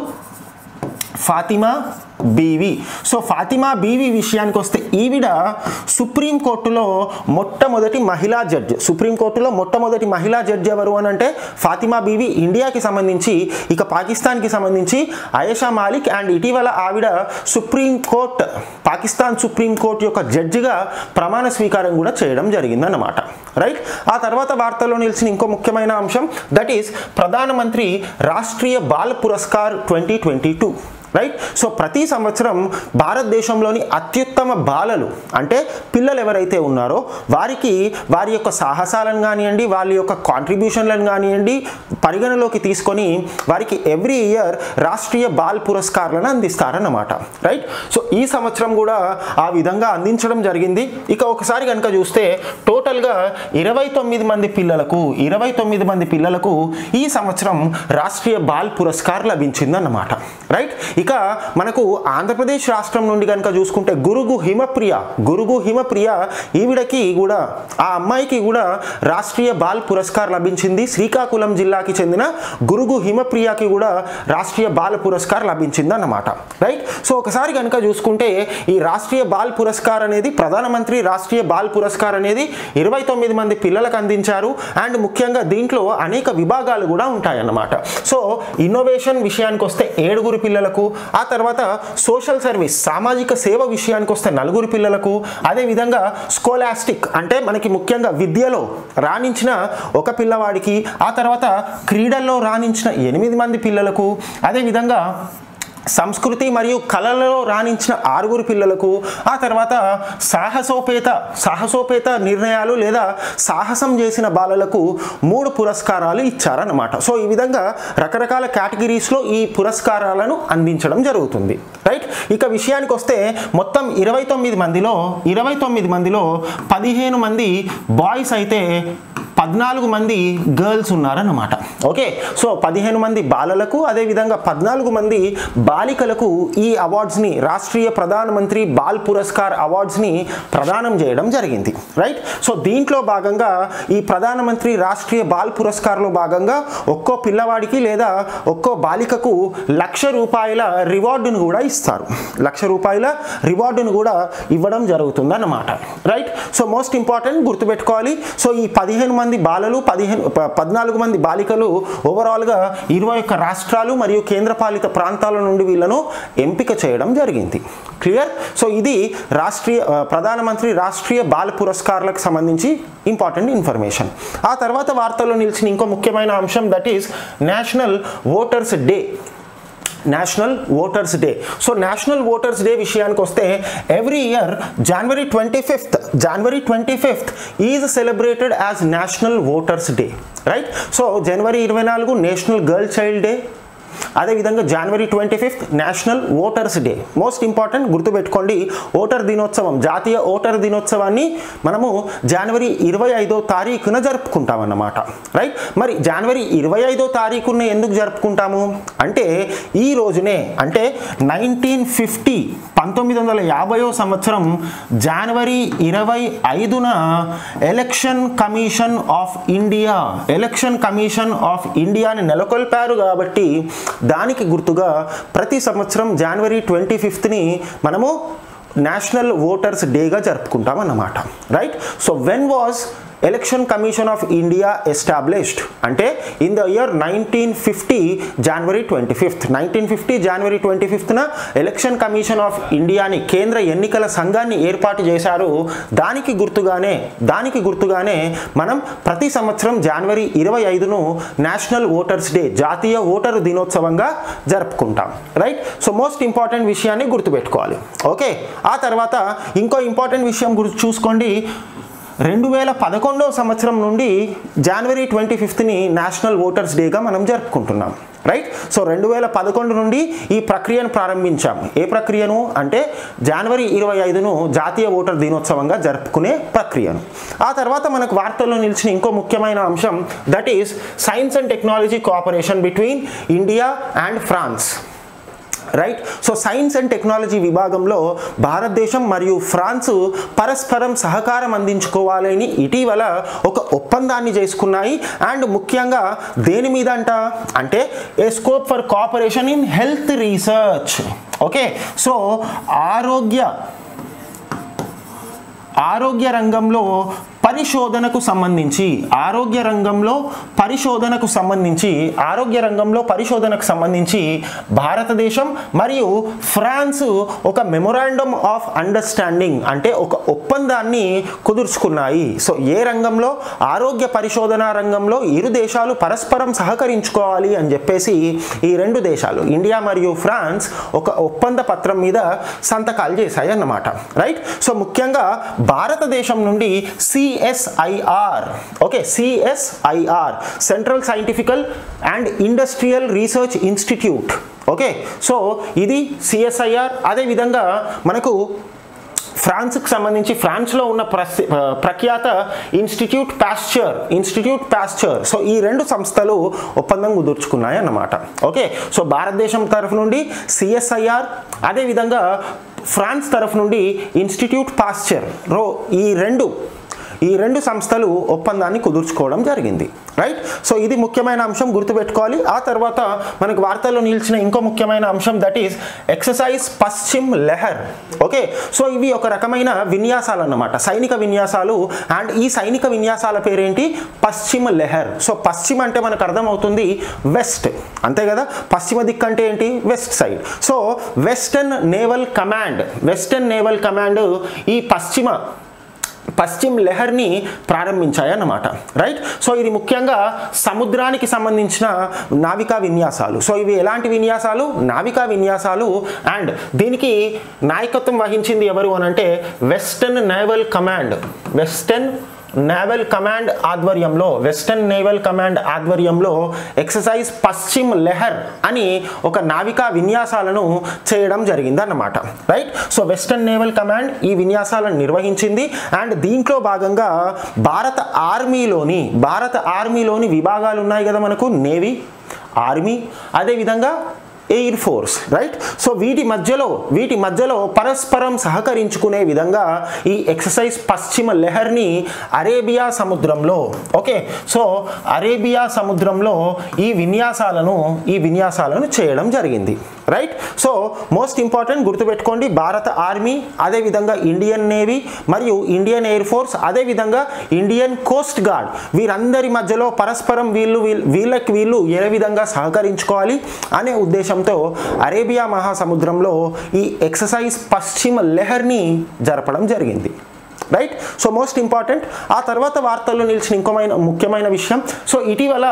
ఫాతిమా బీవి సో ఫాతిమా బీవి విషయానికి వస్తే ఈవిడ సుప్రీంకోర్టులో మొట్టమొదటి మహిళా జడ్జి సుప్రీంకోర్టులో మొట్టమొదటి మహిళా జడ్జి ఎవరు అని అంటే ఫాతిమా బీవి ఇండియాకి సంబంధించి ఇక పాకిస్తాన్కి సంబంధించి అయేషా మాలిక్ అండ్ ఇటీవల ఆవిడ సుప్రీంకోర్ట్ పాకిస్తాన్ సుప్రీంకోర్టు యొక్క జడ్జిగా ప్రమాణ స్వీకారం కూడా చేయడం జరిగిందన్నమాట రైట్ ఆ తర్వాత వార్తల్లో నిలిచిన ఇంకో ముఖ్యమైన అంశం that is Pradhanmantri Rashtriya Bal Puraskar twenty twenty two right so ప్రతి సంవత్సరం భారతదేశంలోని అత్యుత్తమ బాలలు అంటే పిల్లలు ఎవరైతే ఉన్నారో వారికి వారి యొక్క సాహసాలను కానివ్వండి వాళ్ళ యొక్క కాంట్రిబ్యూషన్లను కానివ్వండి పరిగణలోకి తీసుకొని వారికి ఎవ్రీ ఇయర్ రాష్ట్రీయ బాల్ పురస్కారాలను అందిస్తారన్నమాట రైట్ సో ఈ సంవత్సరం కూడా ఆ విధంగా అందించడం జరిగింది ఇక ఒకసారి కనుక చూస్తే టోటల్గా ఇరవై తొమ్మిది మంది పిల్లలకు ఇరవై తొమ్మిది మంది పిల్లలకు ఈ సంవత్సరం రాష్ట్రీయ బాల్ పురస్కార్ లభించిందన్నమాట రైట్ ఇక మనకు ఆంధ్రప్రదేశ్ రాష్ట్రం నుండి కనుక చూసుకుంటే గురుగు హిమప్రియ గురుగు హిమప్రియ ఈవిడకి కూడా ఆ అమ్మాయికి కూడా రాష్ట్రీయ బాల్ పురస్కార్ లభించింది శ్రీకాకుళం జిల్లాకి చెందిన గురుగు హిమప్రియకి కూడా రాష్ట్రీయ బాల్ పురస్కార్ లభించింది అన్నమాట రైట్ సో ఒకసారి కనుక చూసుకుంటే ఈ రాష్ట్రీయ బాల్ పురస్కార్ అనేది ప్రధానమంత్రి రాష్ట్రీయ బాల్ పురస్కార్ అనేది ఇరవై తొమ్మిది మంది పిల్లలకు అందించారు అండ్ ముఖ్యంగా దీంట్లో అనేక విభాగాలు కూడా ఉంటాయన్నమాట సో ఇన్నోవేషన్ విషయానికి వస్తే ఏడుగురు పిల్లలకు ఆ తర్వాత సోషల్ సర్వీస్ సామాజిక సేవ విషయానికి వస్తే నలుగురు పిల్లలకు అదేవిధంగా స్కోలాస్టిక్ అంటే మనకి ముఖ్యంగా విద్యలో రాణించిన ఒక పిల్లవాడికి ఆ తర్వాత క్రీడల్లో రాణించిన ఎనిమిది మంది పిల్లలకు అదేవిధంగా సంస్కృతి మరియు కళలలో రాణించిన ఆరుగురు పిల్లలకు ఆ తర్వాత సాహసోపేత సాహసోపేత నిర్ణయాలు లేదా సాహసం చేసిన బాలలకు మూడు పురస్కారాలు ఇచ్చారన్నమాట సో ఈ విధంగా రకరకాల కేటగిరీస్లో ఈ పురస్కారాలను అందించడం జరుగుతుంది రైట్ ఇక విషయానికి వస్తే మొత్తం ఇరవై తొమ్మిది మందిలో ఇరవై తొమ్మిది మందిలో పదిహేను మంది బాయ్స్ అయితే పద్నాలుగు మంది గర్ల్స్ ఉన్నారన్నమాట ఓకే సో పదిహేను మంది బాలలకు అదేవిధంగా పద్నాలుగు మంది బాలికలకు ఈ అవార్డ్స్ని రాష్ట్రీయ ప్రధానమంత్రి బాల్ పురస్కార్ అవార్డ్స్ని ప్రదానం చేయడం జరిగింది రైట్ సో దీంట్లో భాగంగా ఈ ప్రధానమంత్రి రాష్ట్రీయ బాల్ పురస్కార్లో భాగంగా ఒక్కో పిల్లవాడికి లేదా ఒక్కో బాలికకు లక్ష రూపాయల రివార్డును కూడా ఇస్తారు లక్ష రూపాయల రివార్డును కూడా ఇవ్వడం జరుగుతుంది అన్నమాట రైట్ సో మోస్ట్ ఇంపార్టెంట్ గుర్తుపెట్టుకోవాలి సో ఈ పదిహేను మంది బాలలు పదిహేను ప- పద్నాలుగు మంది బాలికలు ఓవరాల్గా ఇరవై ఒక్క రాష్ట్రాలు మరియు కేంద్రపాలిత ప్రాంతాల నుండి వీళ్ళను ఎంపిక చేయడం జరిగింది క్లియర్ సో ఇది రాష్ట్రీయ ఆ, ప్రధానమంత్రి రాష్ట్రీయ బాల పురస్కారాలకు సంబంధించి ఇంపార్టెంట్ ఇన్ఫర్మేషన్ ఆ తర్వాత వార్తల్లో నిలిచిన ఇంకో ముఖ్యమైన అంశం that is national voters day national voters day so national voters day విషయానికి వస్తే every year January twenty fifth January twenty fifth is celebrated as national voters day right so జనవరి ఇరవై నాలుగు నేషనల్ గర్ల్ చైల్డ్ డే అదేవిధంగా January twenty fifth national voters day most important గుర్తుపెట్టుకోండి voter దినోత్సవం జాతీయ voter దినోత్సవాన్ని మనము జనవరి ఇరవై ఐదో తారీఖున జరుపుకుంటామన్నమాట రైట్ మరి జనవరి ఇరవై ఐదో తారీఖున ఎందుకు జరుపుకుంటాము అంటే ఈ రోజునే అంటే నైన్టీన్ ఫిఫ్టీ పంతొమ్మిది వందల యాభైవ సంవత్సరం జనవరి ఇరవై ఐదున election commission of India election commission of ఇండియాని నెలకొల్పారు కాబట్టి దానికి గుర్తుగా ప్రతి సంవత్సరం జనవరి ట్వంటీ ఫిఫ్త్ని మనము నేషనల్ ఓటర్స్ డేగా జరుపుకుంటాం అన్నమాట right so when was election commission of India established అంటే in the year nineteen fifty January twenty fifth nineteen fifty January twenty ఫిఫ్త్న ఎలక్షన్ కమిషన్ ఆఫ్ ఇండియాని కేంద్ర ఎన్నికల సంఘాన్ని ఏర్పాటు చేశారు దానికి గుర్తుగానే దానికి గుర్తుగానే మనం ప్రతి సంవత్సరం జనవరి ఇరవై ఐదును నేషనల్ ఓటర్స్ డే జాతీయ ఓటరు దినోత్సవంగా జరుపుకుంటాం రైట్ సో మోస్ట్ ఇంపార్టెంట్ విషయాన్ని గుర్తుపెట్టుకోవాలి ఓకే ఆ తర్వాత ఇంకో ఇంపార్టెంట్ విషయం గురించి చూసుకోండి రెండు వేల పదకొండవ సంవత్సరం నుండి జనవరి ట్వంటీ ఫిఫ్త్ని నేషనల్ ఓటర్స్ డేగా మనం జరుపుకుంటున్నాం రైట్ సో రెండు వేల పదకొండు నుండి ఈ ప్రక్రియను ప్రారంభించాం ఏ ప్రక్రియను అంటే జనవరి ఇరవై ఐదును జాతీయ ఓటర్ దినోత్సవంగా జరుపుకునే ప్రక్రియను ఆ తర్వాత మనకు వార్తల్లో నిలిచిన ఇంకో ముఖ్యమైన అంశం that is science and technology cooperation between India and France right so science and technology విభాగంలో భారతదేశం మరియు ఫ్రాన్స్ పరస్పరం సహకారం అందించుకోవాలని ఇటీవల ఒక ఒప్పందాన్ని చేసుకున్నాయి అండ్ ముఖ్యంగా దేని మీద అంట అంటే a scope for cooperation in health research okay so ఆరోగ్య ఆరోగ్య రంగంలో పరిశోధనకు సంబంధించి ఆరోగ్య రంగంలో పరిశోధనకు సంబంధించి ఆరోగ్య రంగంలో పరిశోధనకు సంబంధించి భారతదేశం మరియు ఫ్రాన్స్ ఒక మెమొరాండమ్ ఆఫ్ అండర్స్టాండింగ్ అంటే ఒక ఒప్పందాన్ని కుదుర్చుకున్నాయి సో ఏ రంగంలో ఆరోగ్య పరిశోధన రంగంలో ఇరు దేశాలు పరస్పరం సహకరించుకోవాలి అని చెప్పేసి ఈ రెండు దేశాలు ఇండియా మరియు ఫ్రాన్స్ ఒక ఒప్పంద పత్రం మీద సంతకాలు చేశాయి అన్నమాట రైట్ సో ముఖ్యంగా భారతదేశం నుండి CSIR okay CSIR central scientifical and industrial research institute okay so ఇది సిఎస్ఐఆర్ అదేవిధంగా మనకు ఫ్రాన్స్కి సంబంధించి ఫ్రాన్స్లో ఉన్న ప్రసి ప్రఖ్యాత institute Pasteur institute Pasteur so ఈ రెండు సంస్థలు ఒప్పందం కుదుర్చుకున్నాయి అన్నమాట ఓకే సో భారతదేశం తరఫు నుండి సిఎస్ఐఆర్ అదేవిధంగా ఫ్రాన్స్ తరఫు నుండి ఇన్స్టిట్యూట్ పాస్చర్ రో ఈ రెండు ఈ రెండు సంస్థలు ఒప్పందాన్ని కుదుర్చుకోవడం జరిగింది రైట్ సో ఇది ముఖ్యమైన అంశం గుర్తుపెట్టుకోవాలి ఆ తర్వాత మనకు వార్తల్లో నిలిచిన ఇంకో ముఖ్యమైన అంశం that is exercise Paschim Lehar okay so ఇవి ఒక రకమైన విన్యాసాలు అన్నమాట సైనిక విన్యాసాలు అండ్ ఈ సైనిక విన్యాసాల పేరేంటి పశ్చిమ లెహర్ సో పశ్చిమ అంటే మనకు అర్థమవుతుంది వెస్ట్ అంతే కదా పశ్చిమ దిక్కు అంటే ఏంటి west side so western naval command western naval command ఈ పశ్చిమ పశ్చిమ్ లెహర్ని ప్రారంభించాయన్నమాట రైట్ సో ఇది ముఖ్యంగా సముద్రానికి సంబంధించిన నావికా విన్యాసాలు సో ఇవి ఎలాంటి విన్యాసాలు నావికా విన్యాసాలు అండ్ దీనికి నాయకత్వం వహించింది ఎవరు అని అంటే western naval command western naval command ఆధ్వర్యంలో వెస్టర్న్ నేవల్ కమాండ్ ఆధ్వర్యంలో ఎక్సర్సైజ్ పశ్చిమ్ లెహర్ అని ఒక నావికా విన్యాసాలను చేయడం జరిగింది అన్నమాట right so western naval command ఈ విన్యాసాలను నిర్వహించింది అండ్ దీంట్లో భాగంగా భారత ఆర్మీలోని భారత ఆర్మీలోని విభాగాలు ఉన్నాయి కదా మనకు నేవీ ఆర్మీ అదేవిధంగా ఎయిర్ ఫోర్స్ రైట్ సో వీటి మధ్యలో వీటి మధ్యలో పరస్పరం సహకరించుకునే విధంగా ఈ ఎక్సర్సైజ్ పశ్చిమ లెహర్ని అరేబియా సముద్రంలో ఓకే సో అరేబియా సముద్రంలో ఈ విన్యాసాలను ఈ విన్యాసాలను చేయడం జరిగింది రైట్ సో మోస్ట్ ఇంపార్టెంట్ గుర్తుపెట్టుకోండి భారత ఆర్మీ అదేవిధంగా ఇండియన్ నేవీ మరియు ఇండియన్ ఎయిర్ ఫోర్స్ అదేవిధంగా ఇండియన్ కోస్ట్ గార్డ్ వీరందరి మధ్యలో పరస్పరం వీళ్ళు వీళ్ళు వీళ్ళకి వీళ్ళు ఏ విధంగా సహకరించుకోవాలి అనే ఉద్దేశంతో అరేబియా మహాసముద్రంలో ఈ ఎక్సర్సైజ్ పశ్చిమ లెహర్ని జరపడం జరిగింది రైట్ సో మోస్ట్ ఇంపార్టెంట్ ఆ తర్వాత వార్తల్లో నిలిచిన ఇంకోమైన ముఖ్యమైన విషయం సో ఇటీవల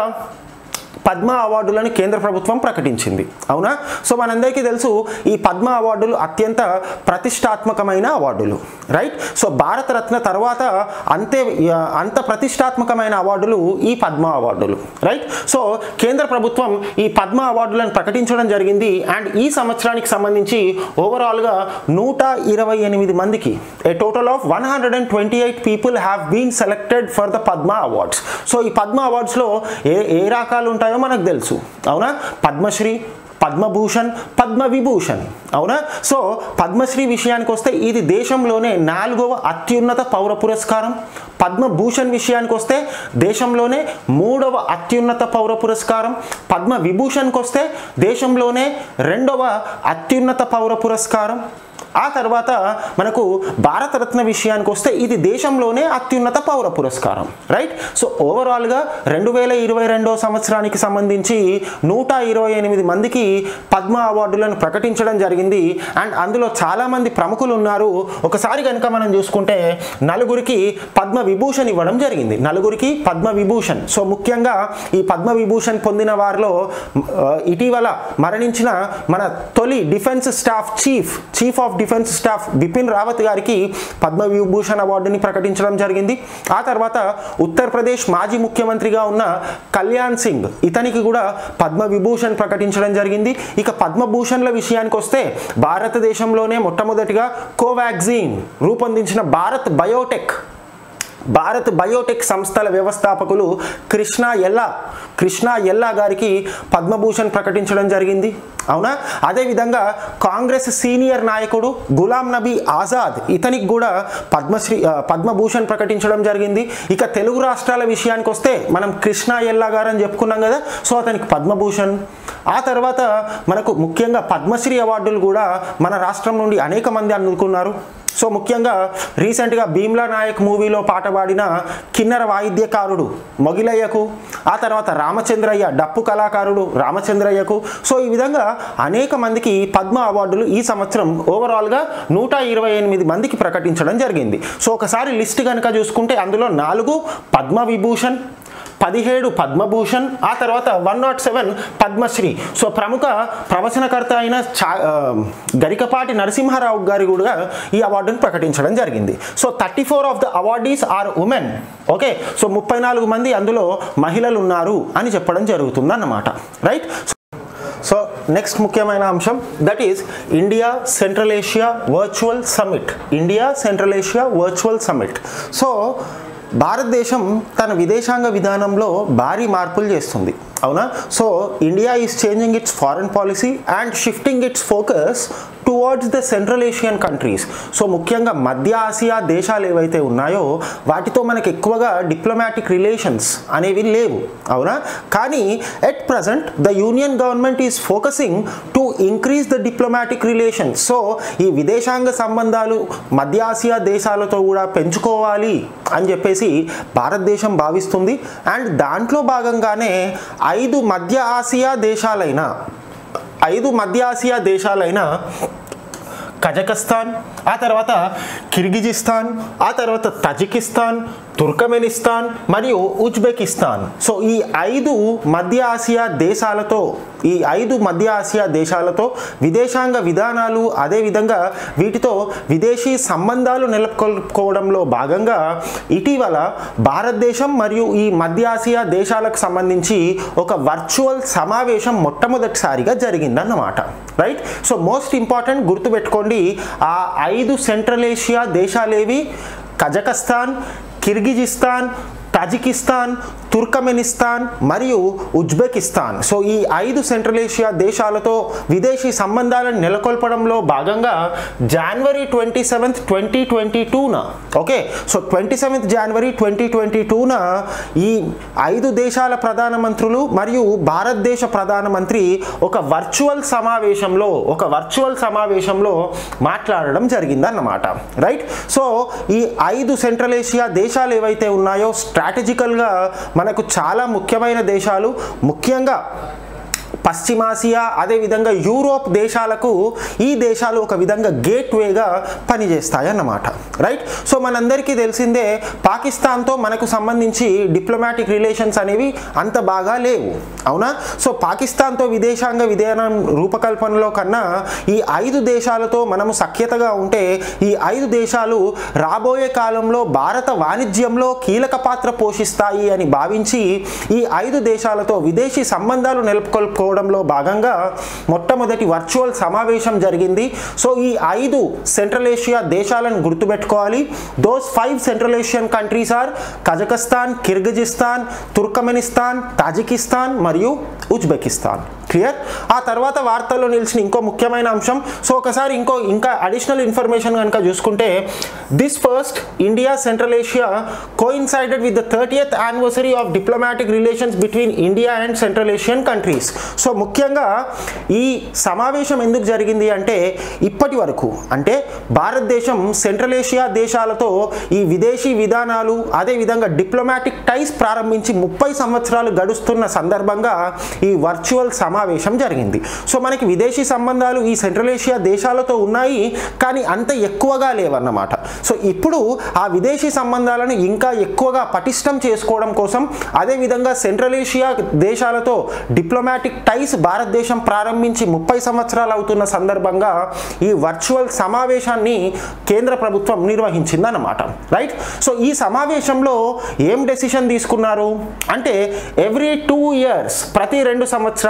పద్మ అవార్డులను కేంద్ర ప్రభుత్వం ప్రకటించింది అవునా సో మనందరికీ తెలుసు ఈ పద్మ అవార్డులు అత్యంత ప్రతిష్టాత్మకమైన అవార్డులు రైట్ సో భారతరత్న తర్వాత అంతే అంత ప్రతిష్టాత్మకమైన అవార్డులు ఈ పద్మ అవార్డులు రైట్ సో కేంద్ర ప్రభుత్వం ఈ పద్మ అవార్డులను ప్రకటించడం జరిగింది అండ్ ఈ సంవత్సరానికి సంబంధించి ఓవరాల్గా నూట ఇరవై ఎనిమిది మందికి a total of one hundred and twenty eight people have been selected for the Padma awards so ఈ పద్మ అవార్డ్స్లో ఏ ఏ రకాలు ఉంటాయో మనకు తెలుసు అవునా పద్మశ్రీ పద్మభూషణ్ పద్మ విభూషణ్ అవునా సో పద్మశ్రీ విషయానికి వస్తే ఇది దేశంలోనే నాలుగవ అత్యున్నత పౌర పురస్కారం పద్మభూషణ్ విషయానికి వస్తే దేశంలోనే మూడవ అత్యున్నత పౌర పురస్కారం పద్మ విభూషణ్కి వస్తే దేశంలోనే రెండవ అత్యున్నత పౌర పురస్కారం ఆ తర్వాత మనకు భారతరత్న విషయానికి వస్తే ఇది దేశంలోనే అత్యున్నత పౌర పురస్కారం రైట్ సో ఓవరాల్గా రెండు వేల ఇరవై రెండో సంవత్సరానికి సంబంధించి నూట ఇరవై ఎనిమిది మందికి పద్మ అవార్డులను ప్రకటించడం జరిగింది అండ్ అందులో చాలామంది ప్రముఖులు ఉన్నారు ఒకసారి కనుక మనం చూసుకుంటే నలుగురికి పద్మ విభూషణ్ ఇవ్వడం జరిగింది నలుగురికి పద్మ విభూషణ్ సో ముఖ్యంగా ఈ పద్మ విభూషణ్ పొందిన వారిలో ఆ, ఇటీవల మరణించిన మన తొలి defence staff chief chief of defence staff Bipin Rawat గారికి పద్మ విభూషణ్ అవార్డుని ప్రకటించడం జరిగింది ఆ తర్వాత ఉత్తరప్రదేశ్ మాజీ ముఖ్యమంత్రిగా ఉన్న కళ్యాణ్ సింగ్ ఇతనికి కూడా పద్మ విభూషణ్ ప్రకటించడం జరిగింది ఇక పద్మభూషణ్ల విషయానికి వస్తే భారతదేశంలోనే మొట్టమొదటిగా కోవాక్సిన్ రూపొందించిన భారత్ బయోటెక్ భారత్ బయోటెక్ సంస్థల వ్యవస్థాపకులు కృష్ణ ఎల్లా కృష్ణ ఎల్లా గారికి పద్మభూషణ్ ప్రకటించడం జరిగింది అవునా అదేవిధంగా కాంగ్రెస్ సీనియర్ నాయకుడు గులాం నబీ ఆజాద్ ఇతనికి కూడా పద్మశ్రీ ఆ, పద్మభూషణ్ ప్రకటించడం జరిగింది ఇక తెలుగు రాష్ట్రాల విషయానికి వస్తే మనం కృష్ణ ఎల్లా గారు అని చెప్పుకున్నాం కదా సో అతనికి పద్మభూషణ్ ఆ తర్వాత మనకు ముఖ్యంగా పద్మశ్రీ అవార్డులు కూడా మన రాష్ట్రం నుండి అనేక మంది అందుకున్నారు సో ముఖ్యంగా రీసెంట్గా భీమ్లా నాయక్ మూవీలో పాట పాడిన కిన్నెర వాయిద్యకారుడు మొగిలయ్యకు ఆ తర్వాత రామచంద్రయ్య డప్పు కళాకారుడు రామచంద్రయ్యకు సో ఈ విధంగా అనేక మందికి పద్మ అవార్డులు ఈ సంవత్సరం ఓవరాల్గా నూట ఇరవై ఎనిమిది మందికి ప్రకటించడం జరిగింది సో ఒకసారి లిస్ట్ కనుక చూసుకుంటే అందులో నాలుగు పద్మ విభూషణ్ పదిహేడు పద్మభూషణ్ ఆ తర్వాత one nought seven Padma Shri so ప్రముఖ ప్రవచనకర్త అయిన చా ఆ, గరికపాటి నరసింహారావు గారి కూడా ఈ అవార్డును ప్రకటించడం జరిగింది so thirty four of the awardees are women okay so ముప్పై నాలుగు మంది అందులో మహిళలు ఉన్నారు అని చెప్పడం జరుగుతుంది అన్నమాట రైట్ సో నెక్స్ట్ ముఖ్యమైన అంశం that is India central Asia virtual summit India central Asia virtual summit so భారతదేశం తన విదేశాంగ విధానంలో భారీ మార్పులు చేస్తుంది అవునా so India is changing its foreign policy and shifting its focus towards the central Asian countries so ముఖ్యంగా మధ్య ఆసియా దేశాలు ఏవైతే ఉన్నాయో వాటితో మనకి ఎక్కువగా డిప్లొమాటిక్ రిలేషన్స్ అనేవి లేవు అవునా కానీ at present the union government is focusing to increase the diplomatic relations so ఈ విదేశాంగ సంబంధాలు మధ్య ఆసియా దేశాలతో కూడా పెంచుకోవాలి అని చెప్పేసి భారతదేశం భావిస్తుంది అండ్ దాంట్లో భాగంగానే ఐదు మధ్య ఆసియా దేశాలైన ఐదు మధ్య ఆసియా దేశాలైన కజకస్తాన్ ఆ తర్వాత కిర్గిజిస్తాన్ ఆ తర్వాత తజికిస్తాన్ తుర్కమెనిస్తాన్ మరియు ఉజ్బెకిస్తాన్ సో ఈ ఐదు మధ్య ఆసియా దేశాలతో ఈ ఐదు మధ్య ఆసియా దేశాలతో విదేశాంగ విధానాలు అదేవిధంగా వీటితో విదేశీ సంబంధాలు నెలకొల్పుకోవడంలో భాగంగా ఇటీవల భారతదేశం మరియు ఈ మధ్య ఆసియా దేశాలకు సంబంధించి ఒక వర్చువల్ సమావేశం మొట్టమొదటిసారిగా జరిగిందన్నమాట రైట్ సో మోస్ట్ ఇంపార్టెంట్ గుర్తుపెట్టుకోండి ఆ ఐదు సెంట్రల్ ఏషియా దేశాలేవి కజకస్తాన్ కిర్గిజిస్తాన్ తాజికిస్తాన్ తుర్కమెనిస్తాన్ మరియు ఉజ్బెకిస్తాన్ సో ఈ ఐదు సెంట్రల్ ఏషియా దేశాలతో విదేశీ సంబంధాలను నెలకొల్పడంలో భాగంగా January twenty seventh twenty twenty టూన okay so twenty seventh January twenty twenty టూన ఈ ఐదు దేశాల ప్రధానమంత్రులు మరియు భారతదేశ ప్రధానమంత్రి ఒక వర్చువల్ సమావేశంలో ఒక వర్చువల్ సమావేశంలో మాట్లాడడం జరిగిందన్నమాట రైట్ సో ఈ ఐదు సెంట్రల్ ఏషియా దేశాలు ఏవైతే ఉన్నాయో స్ట్రాటజికల్గా మనకు చాలా ముఖ్యమైన దేశాలు ముఖ్యంగా పశ్చిమాసియా అదేవిధంగా యూరోప్ దేశాలకు ఈ దేశాలు ఒక విధంగా గేట్వేగా పనిచేస్తాయి అన్నమాట రైట్ సో మనందరికీ తెలిసిందే పాకిస్తాన్తో మనకు సంబంధించి డిప్లొమాటిక్ రిలేషన్స్ అనేవి అంత బాగా లేవు అవునా సో పాకిస్తాన్తో విదేశాంగ విధానం రూపకల్పనలో కన్నా ఈ ఐదు దేశాలతో మనము సఖ్యతగా ఉంటే ఈ ఐదు దేశాలు రాబోయే కాలంలో భారత వాణిజ్యంలో కీలక పాత్ర పోషిస్తాయి అని భావించి ఈ ఐదు దేశాలతో విదేశీ సంబంధాలు నెలకొల్పుకోవడంలో భాగంగా మొట్టమొదటి వర్చువల్ సమావేశం జరిగింది సో ఈ ఐదు సెంట్రల్ ఏషియా దేశాలను గుర్తుపెట్టుకోవాలి those five central Asian countries are Kazakhstan Kyrgyzstan Turkmenistan Tajikistan మరియు ఉజ్బెకిస్తాన్ క్లియర్ ఆ తర్వాత వార్తల్లో నిలిచిన ఇంకో ముఖ్యమైన అంశం సో ఒకసారి ఇంకో ఇంకా అడిషనల్ ఇన్ఫర్మేషన్ కనుక చూసుకుంటే this first India central Asia coincided with the thirtieth anniversary of diplomatic relations between India and central Asian countries so ముఖ్యంగా ఈ సమావేశం ఎందుకు జరిగింది అంటే ఇప్పటి వరకు అంటే భారతదేశం సెంట్రల్ ఏషియా దేశాలతో ఈ విదేశీ విధానాలు అదేవిధంగా డిప్లొమాటిక్ టైస్ ప్రారంభించి ముప్పై సంవత్సరాలు గడుస్తున్న సందర్భంగా ఈ వర్చువల్ సమావేశం జరిగింది సో మనకి విదేశీ సంబంధాలు ఈ సెంట్రల్ ఏషియా దేశాలతో ఉన్నాయి కానీ అంత ఎక్కువగా లేవన్నమాట సో ఇప్పుడు ఆ విదేశీ సంబంధాలను ఇంకా ఎక్కువగా పటిష్టం చేసుకోవడం కోసం అదేవిధంగా సెంట్రల్ ఏషియా దేశాలతో డిప్లొమాటిక్ టైస్ భారతదేశం ప్రారంభించి ముప్పై సంవత్సరాలు అవుతున్న సందర్భంగా ఈ వర్చువల్ సమావేశాన్ని కేంద్ర ప్రభుత్వం నిర్వహించిందన్నమాట రైట్ సో ఈ సమావేశంలో ఏం డెసిషన్ తీసుకున్నారు అంటే ఎవ్రీ టూ ఇయర్స్ ప్రతి రెండు సంవత్సరాలకు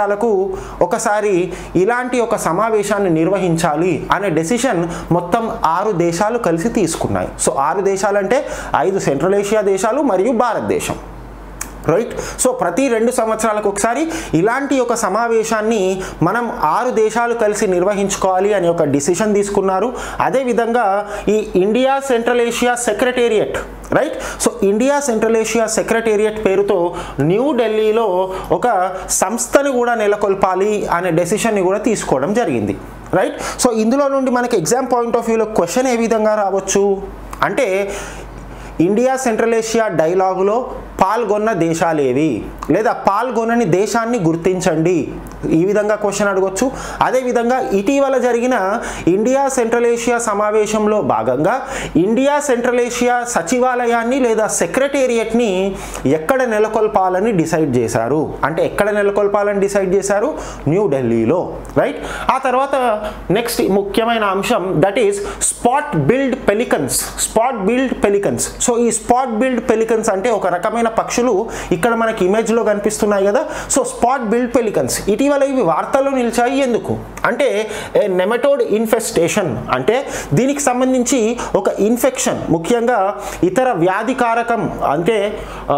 ఒకసారి ఇలాంటి ఒక సమావేశాన్ని నిర్వహించాలి అనే డెసిషన్ మొత్తం ఆరు దేశాలు కలిసి తీసుకున్నాయి సో ఆరు దేశాలంటే ఐదు సెంట్రల్ ఏషియా దేశాలు మరియు భారతదేశం రైట్ సో ప్రతి రెండు సంవత్సరాలకు ఒకసారి ఇలాంటి ఒక సమావేశాన్ని మనం ఆరు దేశాలు కలిసి నిర్వహించుకోవాలి అనే ఒక డిసిషన్ తీసుకున్నారు అదేవిధంగా ఈ India central Asia secretariat right so India central Asia secretariat పేరుతో న్యూఢిల్లీలో ఒక సంస్థని కూడా నెలకొల్పాలి అనే డెసిషన్ని కూడా తీసుకోవడం జరిగింది రైట్ సో ఇందులో నుండి మనకి ఎగ్జామ్ పాయింట్ ఆఫ్ వ్యూలో క్వశ్చన్ ఏ విధంగా రావచ్చు అంటే ఇండియా సెంట్రల్ ఏషియా డైలాగులో పాల్గొన్న దేశాలేవి లేదా పాల్గొనని దేశాన్ని గుర్తించండి ఈ విధంగా క్వశ్చన్ అడగొచ్చు అదేవిధంగా ఇటీవల జరిగిన ఇండియా సెంట్రల్ ఏషియా సమావేశంలో భాగంగా ఇండియా సెంట్రల్ ఏషియా సచివాలయాన్ని లేదా సెక్రటేరియట్ని ఎక్కడ నెలకొల్పాలని డిసైడ్ చేశారు అంటే ఎక్కడ నెలకొల్పాలని డిసైడ్ చేశారు న్యూఢిల్లీలో రైట్ ఆ తర్వాత నెక్స్ట్ ముఖ్యమైన అంశం that is spot billed pelicans spot billed pelicans so ఈ స్పాట్ బిల్డ్ పెలికన్స్ అంటే ఒక రకమైన పక్షులు ఇక్కడ మనకి ఇమేజ్లో కనిపిస్తున్నాయి కదా సో స్పాట్ బిల్డ్ పెలికన్స్ ఇటీవల ఇవి వార్తల్లో నిలిచాయి ఎందుకు అంటే నెమటోడ్ ఇన్ఫెస్టేషన్ అంటే దీనికి సంబంధించి ఒక ఇన్ఫెక్షన్ ముఖ్యంగా ఇతర వ్యాధికారకం అంటే ఆ,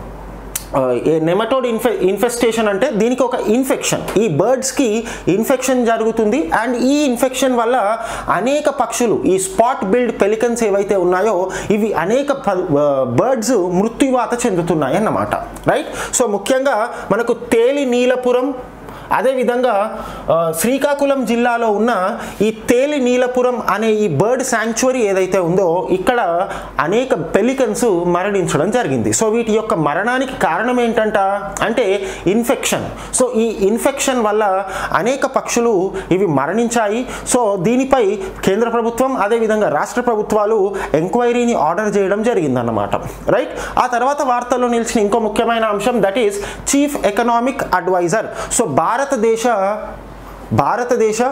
నెమటోడ్ ఇన్ఫె ఇన్ఫెస్టేషన్ అంటే దీనికి ఒక ఇన్ఫెక్షన్ ఈ బర్డ్స్కి ఇన్ఫెక్షన్ జరుగుతుంది అండ్ ఈ ఇన్ఫెక్షన్ వల్ల అనేక పక్షులు ఈ స్పాట్ బిల్డ్ పెలికన్స్ ఏవైతే ఉన్నాయో ఇవి అనేక బర్డ్స్ మృత్యువాత చెందుతున్నాయి అన్నమాట రైట్ సో ముఖ్యంగా మనకు తేలి నీలపురం అదేవిధంగా ఆ, శ్రీకాకుళం జిల్లాలో ఉన్న ఈ తేలి నీలపురం అనే ఈ బర్డ్ శాంక్చురీ ఏదైతే ఉందో ఇక్కడ అనేక పెలికన్స్ మరణించడం జరిగింది సో వీటి యొక్క మరణానికి కారణం ఏంటంట అంటే ఇన్ఫెక్షన్ సో ఈ ఇన్ఫెక్షన్ వల్ల అనేక పక్షులు ఇవి మరణించాయి సో దీనిపై కేంద్ర ప్రభుత్వం అదేవిధంగా రాష్ట్ర ప్రభుత్వాలు ఎంక్వైరీని ఆర్డర్ చేయడం జరిగిందన్నమాట రైట్ ఆ తర్వాత వార్తల్లో నిలిచిన ఇంకో ముఖ్యమైన అంశం that is chief economic adviser so భారతదేశ భారతదేశ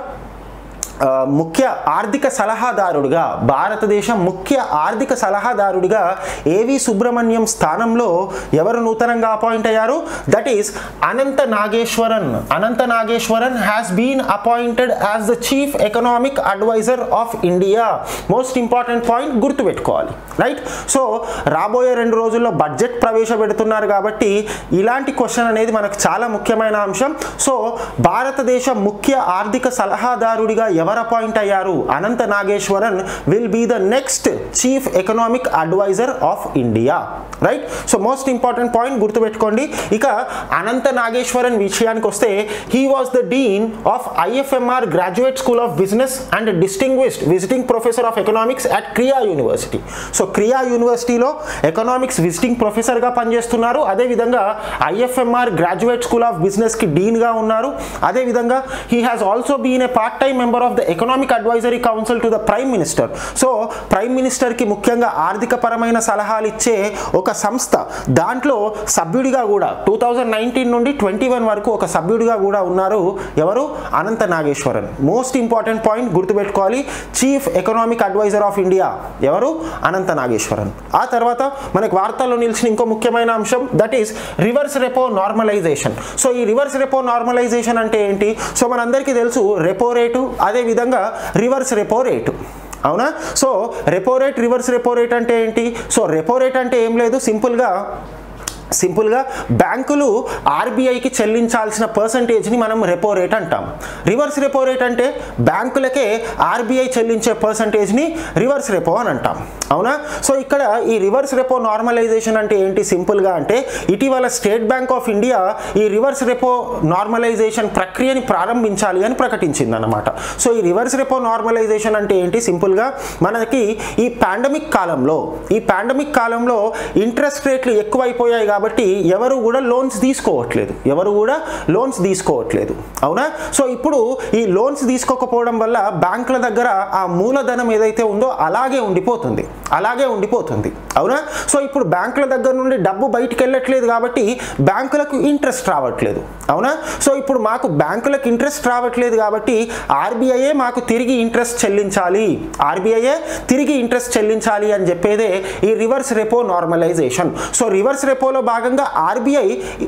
ఆ, ముఖ్య ఆర్థిక సలహాదారుడిగా భారతదేశ ముఖ్య ఆర్థిక సలహాదారుడిగా ఏవి సుబ్రహ్మణ్యం స్థానంలో ఎవరు నూతనంగా అపాయింట్ అయ్యారు that is Anantha Nageswaran Anantha Nageswaran has been appointed as the chief economic adviser of India most important point గుర్తుపెట్టుకోవాలి రైట్ సో రాబోయే రెండు రోజుల్లో బడ్జెట్ ప్రవేశపెడుతున్నారు కాబట్టి ఇలాంటి క్వశ్చన్ అనేది మనకు చాలా ముఖ్యమైన అంశం సో భారతదేశ ముఖ్య ఆర్థిక సలహాదారుడిగా ఎవరు అపాయింట్ అయ్యారు Anantha Nageswaran will be the next chief economic adviser of India right so most important point గుర్తుపెట్టుకోండి ఇక అనంత నాగేశ్వరన్ విషయానికి వస్తే he was the dean of IFMR graduate school of business and distinguished visiting professor of economics at Krea university so Krea యూనివర్సిటీలో economics visiting ప్రొఫెసర్గా పనిచేస్తున్నారు అదేవిధంగా IFMR graduate school of బిజినెస్కి డీన్గా ఉన్నారు అదేవిధంగా he has also been a part time member of the economic advisory council to the prime minister so prime మినిస్టర్కి ముఖ్యంగా ఆర్థిక పరమైన సలహాలు ఇచ్చే ఒక సంస్థ దాంట్లో సభ్యుడిగా కూడా టూ థౌజండ్ నైన్టీన్ నుండి ట్వంటీ వన్ వరకు ఒక సభ్యుడిగా కూడా ఉన్నారు ఎవరు Anantha Nageswaran most important point గుర్తుపెట్టుకోవాలి chief economic adviser of India ఎవరు అనంత నాగేశ్వరన్ ఆ తర్వాత మనకి వార్తల్లో నిలిచిన ఇంకో ముఖ్యమైన అంశం that is reverse repo normalization so ఈ రివర్స్ రెపో నార్మలైజేషన్ అంటే ఏంటి సో మనందరికీ తెలుసు రెపో రేటు అదేవిధంగా రివర్స్ రెపో రేటు అవునా so repo rate reverse repo rate అంటే ఏంటి సో రెపో రేట్ అంటే ఏం లేదు సింపుల్గా సింపుల్గా బ్యాంకులు ఆర్బీఐకి చెల్లించాల్సిన పర్సంటేజ్ని మనం రెపో రేట్ అంటాం రివర్స్ రెపో రేట్ అంటే బ్యాంకులకే ఆర్బీఐ చెల్లించే పర్సంటేజ్ని రివర్స్ రెపో అని అంటాం అవునా సో ఇక్కడ ఈ రివర్స్ రెపో నార్మలైజేషన్ అంటే ఏంటి సింపుల్గా అంటే ఇటీవల స్టేట్ బ్యాంక్ ఆఫ్ ఇండియా ఈ రివర్స్ రెపో నార్మలైజేషన్ ప్రక్రియని ప్రారంభించాలి అని ప్రకటించింది అనమాట సో ఈ రివర్స్ రెపో నార్మలైజేషన్ అంటే ఏంటి సింపుల్గా మనకి ఈ పాండమిక్ కాలంలో ఈ పాండమిక్ కాలంలో ఇంట్రెస్ట్ రేట్లు ఎక్కువైపోయాయి కాబట్టి ఎవరు కూడా లోన్స్ తీసుకోవట్లేదు ఎవరు కూడా లోన్స్ తీసుకోవట్లేదు అవునా సో ఇప్పుడు ఈ లోన్స్ తీసుకోకపోవడం వల్ల బ్యాంకుల దగ్గర ఆ మూలధనం ఏదైతే ఉందో అలాగే ఉండిపోతుంది అలాగే ఉండిపోతుంది అవునా సో ఇప్పుడు బ్యాంకుల దగ్గర నుండి డబ్బు బయటికి వెళ్ళట్లేదు కాబట్టి బ్యాంకులకు ఇంట్రెస్ట్ రావట్లేదు అవునా సో ఇప్పుడు మాకు బ్యాంకులకు ఇంట్రెస్ట్ రావట్లేదు కాబట్టి ఆర్బీఐఏ మాకు తిరిగి ఇంట్రెస్ట్ చెల్లించాలి ఆర్బీఐఏ తిరిగి ఇంట్రెస్ట్ చెల్లించాలి అని చెప్పేదే ఈ reverse repo normalization so reverse రెపోలో భాగంగా ఆర్బీఐ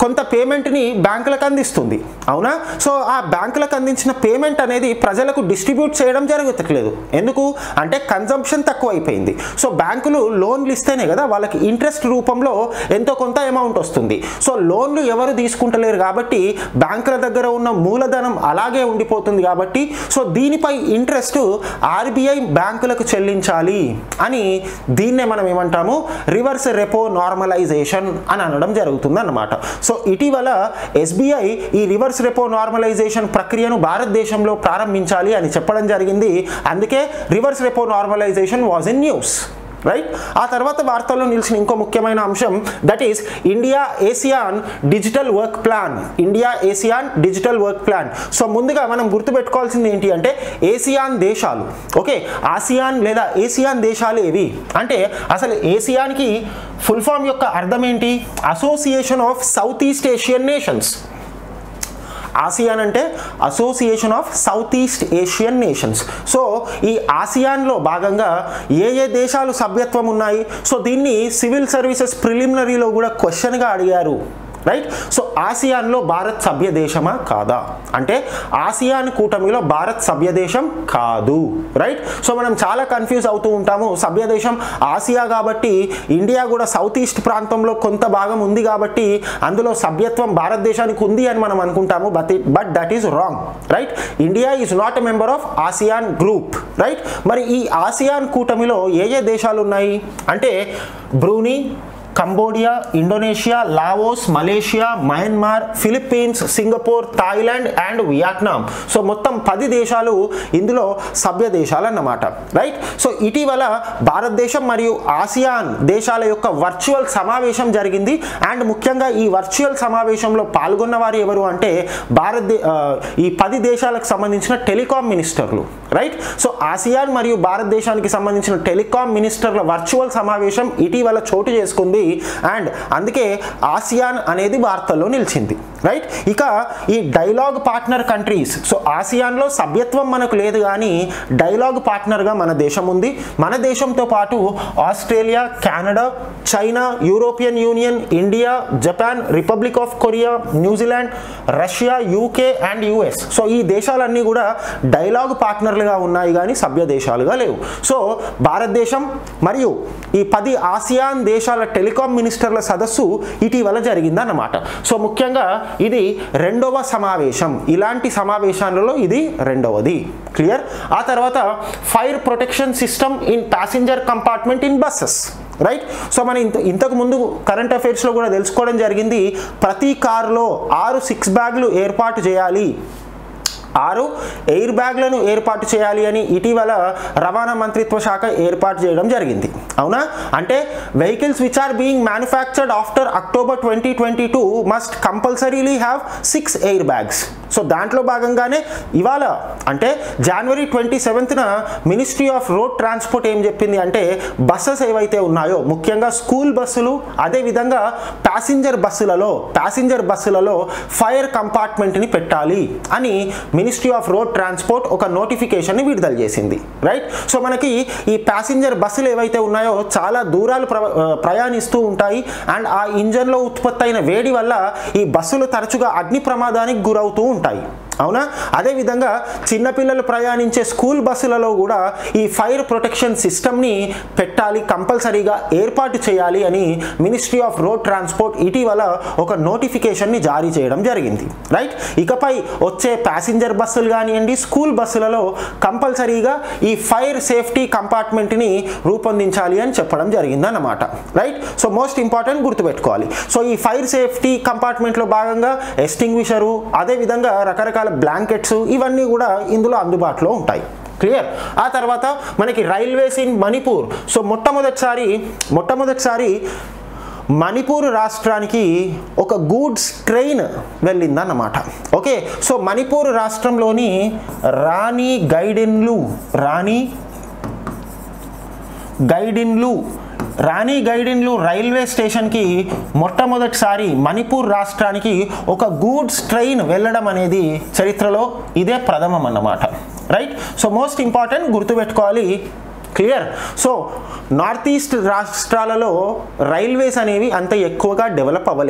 కొంత పేమెంట్ని బ్యాంకులకు అందిస్తుంది అవునా సో ఆ బ్యాంకులకు అందించిన పేమెంట్ అనేది ప్రజలకు డిస్ట్రిబ్యూట్ చేయడం జరగట్లేదు ఎందుకు అంటే కన్జంప్షన్ తక్కువ అయిపోయింది సో బ్యాంకులు లోన్లు ఇస్తేనే కదా వాళ్ళకి ఇంట్రెస్ట్ రూపంలో ఎంతో కొంత అమౌంట్ వస్తుంది సో లోన్లు ఎవరు తీసుకుంటలేరు కాబట్టి బ్యాంకుల దగ్గర ఉన్న మూలధనం అలాగే ఉండిపోతుంది కాబట్టి సో దీనిపై ఇంట్రెస్ట్ ఆర్బీఐ బ్యాంకులకు చెల్లించాలి అని దీన్నే మనం ఏమంటాము రివర్స్ రెపో నార్మలైజేషన్ అని అనడం జరుగుతుంది అన్నమాట సో ఇటీవల ఎస్బీఐ ఈ రివర్స్ రెపో నార్మలైజేషన్ ప్రక్రియను భారతదేశంలో ప్రారంభించాలి అని చెప్పడం జరిగింది అందుకే reverse repo normalization was in news right ఆ తర్వాత వార్తల్లో నిలిచిన ఇంకో ముఖ్యమైన అంశం that is India ASEAN digital work plan India ASEAN digital work plan so ముందుగా మనం గుర్తుపెట్టుకోవాల్సింది ఏంటి అంటే ఏసియాన్ దేశాలు ఓకే ఆసియాన్ లేదా ఏసియాన్ దేశాలు ఏవి అంటే అసలు ఏసియాన్కి ఫుల్ ఫామ్ యొక్క అర్థం ఏంటి association of south east Asian nations ASEAN అంటే association of south east Asian nations so ఈ ఆసియాన్లో భాగంగా ఏ ఏ దేశాలు సభ్యత్వం ఉన్నాయి సో దీన్ని సివిల్ సర్వీసెస్ ప్రిలిమినరీలో కూడా క్వశ్చన్గా అడిగారు రైట్ సో ఆసియాన్లో భారత్ సభ్య దేశమా కాదా అంటే ఆసియాన్ కూటమిలో భారత్ సభ్య దేశం కాదు రైట్ సో మనం చాలా కన్ఫ్యూజ్ అవుతూ ఉంటాము సభ్య దేశం ఆసియా కాబట్టి ఇండియా కూడా సౌత్ ఈస్ట్ ప్రాంతంలో కొంత భాగం ఉంది కాబట్టి అందులో సభ్యత్వం భారతదేశానికి ఉంది అని మనం అనుకుంటాము but but that is wrong right India is not a member of ASEAN group right మరి ఈ ఆసియాన్ కూటమిలో ఏ ఏ దేశాలు ఉన్నాయి అంటే Brunei Cambodia Indonesia Laos Malaysia Myanmar Philippines Singapore Thailand and Vietnam so మొత్తం పది దేశాలు ఇందులో సభ్య దేశాలు అన్నమాట రైట్ సో ఇటీవల భారతదేశం మరియు ఆసియాన్ దేశాల యొక్క వర్చువల్ సమావేశం జరిగింది అండ్ ముఖ్యంగా ఈ వర్చువల్ సమావేశంలో పాల్గొన్న వారు ఎవరు అంటే భారతదే ఆ, ఈ పది దేశాలకు సంబంధించిన టెలికాం మినిస్టర్లు రైట్ సో ఆసియాన్ మరియు భారతదేశానికి సంబంధించిన టెలికాం మినిస్టర్ల వర్చువల్ సమావేశం ఇటీవల చోటు చేసుకుంది అండ్ అందుకే ఆసియాన్ అనేది వార్తల్లో నిలిచింది రైట్ ఇక ఈ డైలాగ్ పార్ట్నర్ కంట్రీస్ సో ఆసియాన్లో సభ్యత్వం మనకు లేదు కానీ డైలాగ్ పార్ట్నర్గా మన దేశం ఉంది మన దేశంతో పాటు Australia Canada China European Union India Japan Republic of Korea New Zealand Russia UK and US so ఈ దేశాలన్నీ కూడా డైలాగ్ పార్ట్నర్లుగా ఉన్నాయి కానీ సభ్య దేశాలుగా లేవు సో భారతదేశం మరియు ఈ పది ఆసియాన్ దేశాల టెలికాం మినిస్టర్ల సదస్సు ఇటీవల జరిగిందన్నమాట సో ముఖ్యంగా ఇది రెండవ సమావేశం ఇలాంటి సమావేశాలలో ఇది రెండవది క్లియర్ ఆ తర్వాత fire protection system in passenger compartment in buses right so మనం ఇంత ఇంతకు ముందు కరెంట్ అఫైర్స్లో కూడా తెలుసుకోవడం జరిగింది ప్రతి కారులో ఆరు సిక్స్ బ్యాగ్లు ఏర్పాటు చేయాలి ఆరు ఎయిర్ బ్యాగ్లను ఏర్పాటు చేయాలి అని ఇటీవల రవాణా మంత్రిత్వ శాఖ ఏర్పాటు చేయడం జరిగింది అవునా అంటే vehicles which are being manufactured after October twenty twenty two must compulsorily have six air bags so దాంట్లో భాగంగానే ఇవాళ అంటే జనవరి ట్వంటీ సెవెంత్న మినిస్ట్రీ ఆఫ్ రోడ్ ట్రాన్స్పోర్ట్ ఏం చెప్పింది అంటే బస్సెస్ ఏవైతే ఉన్నాయో ముఖ్యంగా స్కూల్ బస్సులు అదేవిధంగా ప్యాసింజర్ బస్సులలో ప్యాసింజర్ బస్సులలో ఫైర్ కంపార్ట్మెంట్ని పెట్టాలి అని మినిస్ట్రీ ఆఫ్ రోడ్ ట్రాన్స్పోర్ట్ ఒక నోటిఫికేషన్ని విడుదల చేసింది రైట్ సో మనకి ఈ ప్యాసింజర్ బస్సులు ఏవైతే ఉన్నాయో చాలా దూరాలు ప్ర ప్రయాణిస్తూ ఉంటాయి అండ్ ఆ ఇంజన్లో ఉత్పత్తి అయిన వేడి వల్ల ఈ బస్సులు తరచుగా అగ్ని ప్రమాదానికి గురవుతూ ఉంటాయి అవునా అదేవిధంగా చిన్నపిల్లలు ప్రయాణించే స్కూల్ బస్సులలో కూడా ఈ ఫైర్ ప్రొటెక్షన్ సిస్టమ్ని పెట్టాలి కంపల్సరీగా ఏర్పాటు చేయాలి అని మినిస్ట్రీ ఆఫ్ రోడ్ ట్రాన్స్పోర్ట్ ఇటీవల ఒక నోటిఫికేషన్ని జారీ చేయడం జరిగింది రైట్ ఇకపై వచ్చే ప్యాసింజర్ బస్సులు కానివ్వండి స్కూల్ బస్సులలో కంపల్సరీగా ఈ ఫైర్ సేఫ్టీ కంపార్ట్మెంట్ని రూపొందించాలి అని చెప్పడం జరిగిందన్నమాట రైట్ సో మోస్ట్ ఇంపార్టెంట్ గుర్తుపెట్టుకోవాలి సో ఈ ఫైర్ సేఫ్టీ కంపార్ట్మెంట్లో భాగంగా ఎస్టింగ్విషరు అదేవిధంగా రకరకాల బ్లాంకెట్స్ ఇవన్నీ కూడా ఇందులో అందుబాటులో ఉంటాయి క్లియర్ ఆ తర్వాత మనకి రైల్వేస్ ఇన్ మణిపూర్ సో మొట్టమొదటిసారి మొట్టమొదటిసారి మణిపూర్ రాష్ట్రానికి ఒక గూడ్స్ ట్రైన్ వెళ్ళిందన్నమాట ఓకే సో మణిపూర్ రాష్ట్రంలోని రాణి గైడెన్లు రాణి గైడిన్లు రాణి గైడిన్లు రైల్వే స్టేషన్కి మొట్టమొదటిసారి మణిపూర్ రాష్ట్రానికి ఒక గూడ్స్ ట్రైన్ వెళ్ళడం అనేది చరిత్రలో ఇదే ప్రథమం అన్నమాట రైట్ సో మోస్ట్ ఇంపార్టెంట్ గుర్తుపెట్టుకోవాలి క్లియర్ సో నార్త్ ఈస్ట్ రాష్ట్రాలలో రైల్వేస్ అనేవి అంత ఎక్కువగా డెవలప్ అవ్వలేదు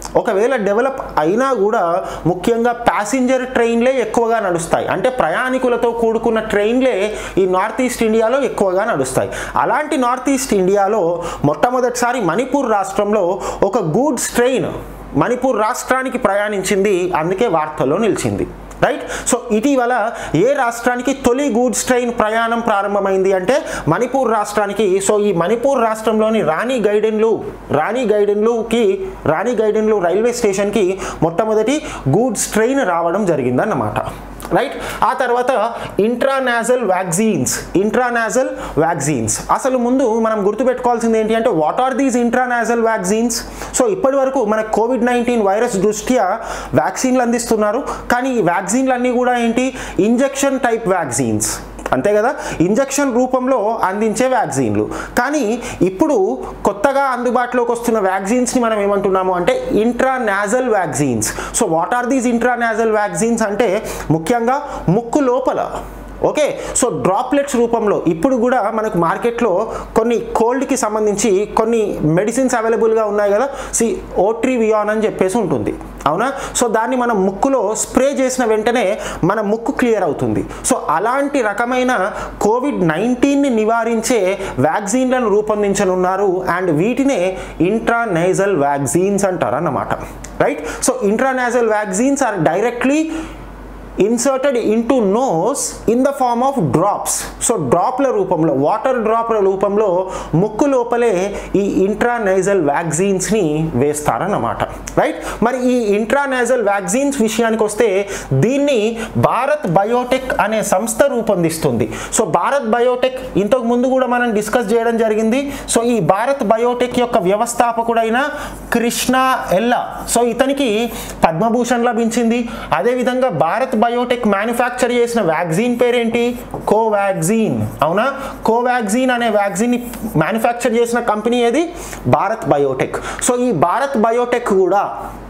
ఒకవేళ డెవలప్ అయినా కూడా ముఖ్యంగా ప్యాసింజర్ ట్రైన్లే ఎక్కువగా నడుస్తాయి అంటే ప్రయాణికులతో కూడుకున్న ట్రైన్లే ఈ నార్త్ ఈస్ట్ ఇండియాలో ఎక్కువగా నడుస్తాయి అలాంటి నార్త్ ఈస్ట్ ఇండియాలో మొట్టమొదటిసారి మణిపూర్ రాష్ట్రంలో ఒక గూడ్స్ ట్రైన్ మణిపూర్ రాష్ట్రానికి ప్రయాణించింది అందుకే వార్తల్లో నిలిచింది రైట్ సో ఇటీవల ఏ రాష్ట్రానికి తొలి గూడ్స్ ట్రైన్ ప్రయాణం ప్రారంభమైంది అంటే మణిపూర్ రాష్ట్రానికి సో ఈ మణిపూర్ రాష్ట్రంలోని రాణి గైడెన్లు రాణి గైడెన్లుకి రాణి గైడెన్లు రైల్వే స్టేషన్కి మొట్టమొదటి గూడ్స్ ట్రైన్ రావడం జరిగిందన్నమాట రైట్ ఆ తర్వాత ఇంట్రానాజల్ వ్యాక్సిన్స్ ఇంట్రానాజల్ వ్యాక్సిన్స్ అసలు ముందు మనం గుర్తుపెట్టుకోవాల్సింది ఏంటి అంటే what are these intranasal vaccines so ఇప్పటి వరకు మన కోవిడ్ నైన్టీన్ వైరస్ దృష్ట్యా వ్యాక్సిన్లు అందిస్తున్నారు కానీ ఈ వ్యాక్సిన్లు అన్నీ కూడా ఏంటి ఇంజెక్షన్ టైప్ వ్యాక్సిన్స్ అంతే కదా ఇంజెక్షన్ రూపంలో అందించే వ్యాక్సిన్లు కానీ ఇప్పుడు కొత్తగా అందుబాటులోకి వస్తున్న వ్యాక్సిన్స్ని మనం ఏమంటున్నాము అంటే intranasal vaccines so what are these intranasal vaccines అంటే ముఖ్యంగా ముక్కు లోపల ఓకే సో డ్రాప్లెట్స్ రూపంలో ఇప్పుడు కూడా మనకు మార్కెట్లో కొన్ని కోల్డ్కి సంబంధించి కొన్ని మెడిసిన్స్ అవైలబుల్గా ఉన్నాయి కదా సి ఓట్రివియాన్ అని చెప్పేసి ఉంటుంది అవునా సో దాన్ని మనం ముక్కులో స్ప్రే చేసిన వెంటనే మన ముక్కు క్లియర్ అవుతుంది సో అలాంటి రకమైన కోవిడ్ నైన్టీన్ని నివారించే వ్యాక్సిన్లను రూపొందించనున్నారు అండ్ వీటినే ఇంట్రానేజల్ వ్యాక్సిన్స్ అంటారు అన్నమాట right so intranasal vaccines are directly inserted into nose in the form of drops so డ్రాప్ల రూపంలో వాటర్ డ్రాప్ల రూపంలో ముక్కు లోపలే ఈ ఇంట్రానేజల్ వ్యాక్సిన్స్ని వేస్తారన్నమాట రైట్ మరి ఈ ఇంట్రానేజల్ వ్యాక్సిన్స్ విషయానికి వస్తే దీన్ని భారత్ బయోటెక్ అనే సంస్థ రూపొందిస్తుంది సో భారత్ బయోటెక్ ఇంతకు ముందు కూడా మనం డిస్కస్ చేయడం జరిగింది సో ఈ భారత్ బయోటెక్ యొక్క వ్యవస్థాపకుడైన కృష్ణ ఎల్లా సో ఇతనికి పద్మభూషణ్ లభించింది అదేవిధంగా భారత్ బయోటెక్ మ్యానుఫ్యాక్చర్ చేసిన వ్యాక్సిన్ పేరేంటి కోవాక్సిన్ అవునా కోవాక్సిన్ అనే వ్యాక్సిన్ మ్యానుఫ్యాక్చర్ చేసిన కంపెనీ ఏది భారత్ బయోటెక్ సో ఈ భారత్ బయోటెక్ కూడా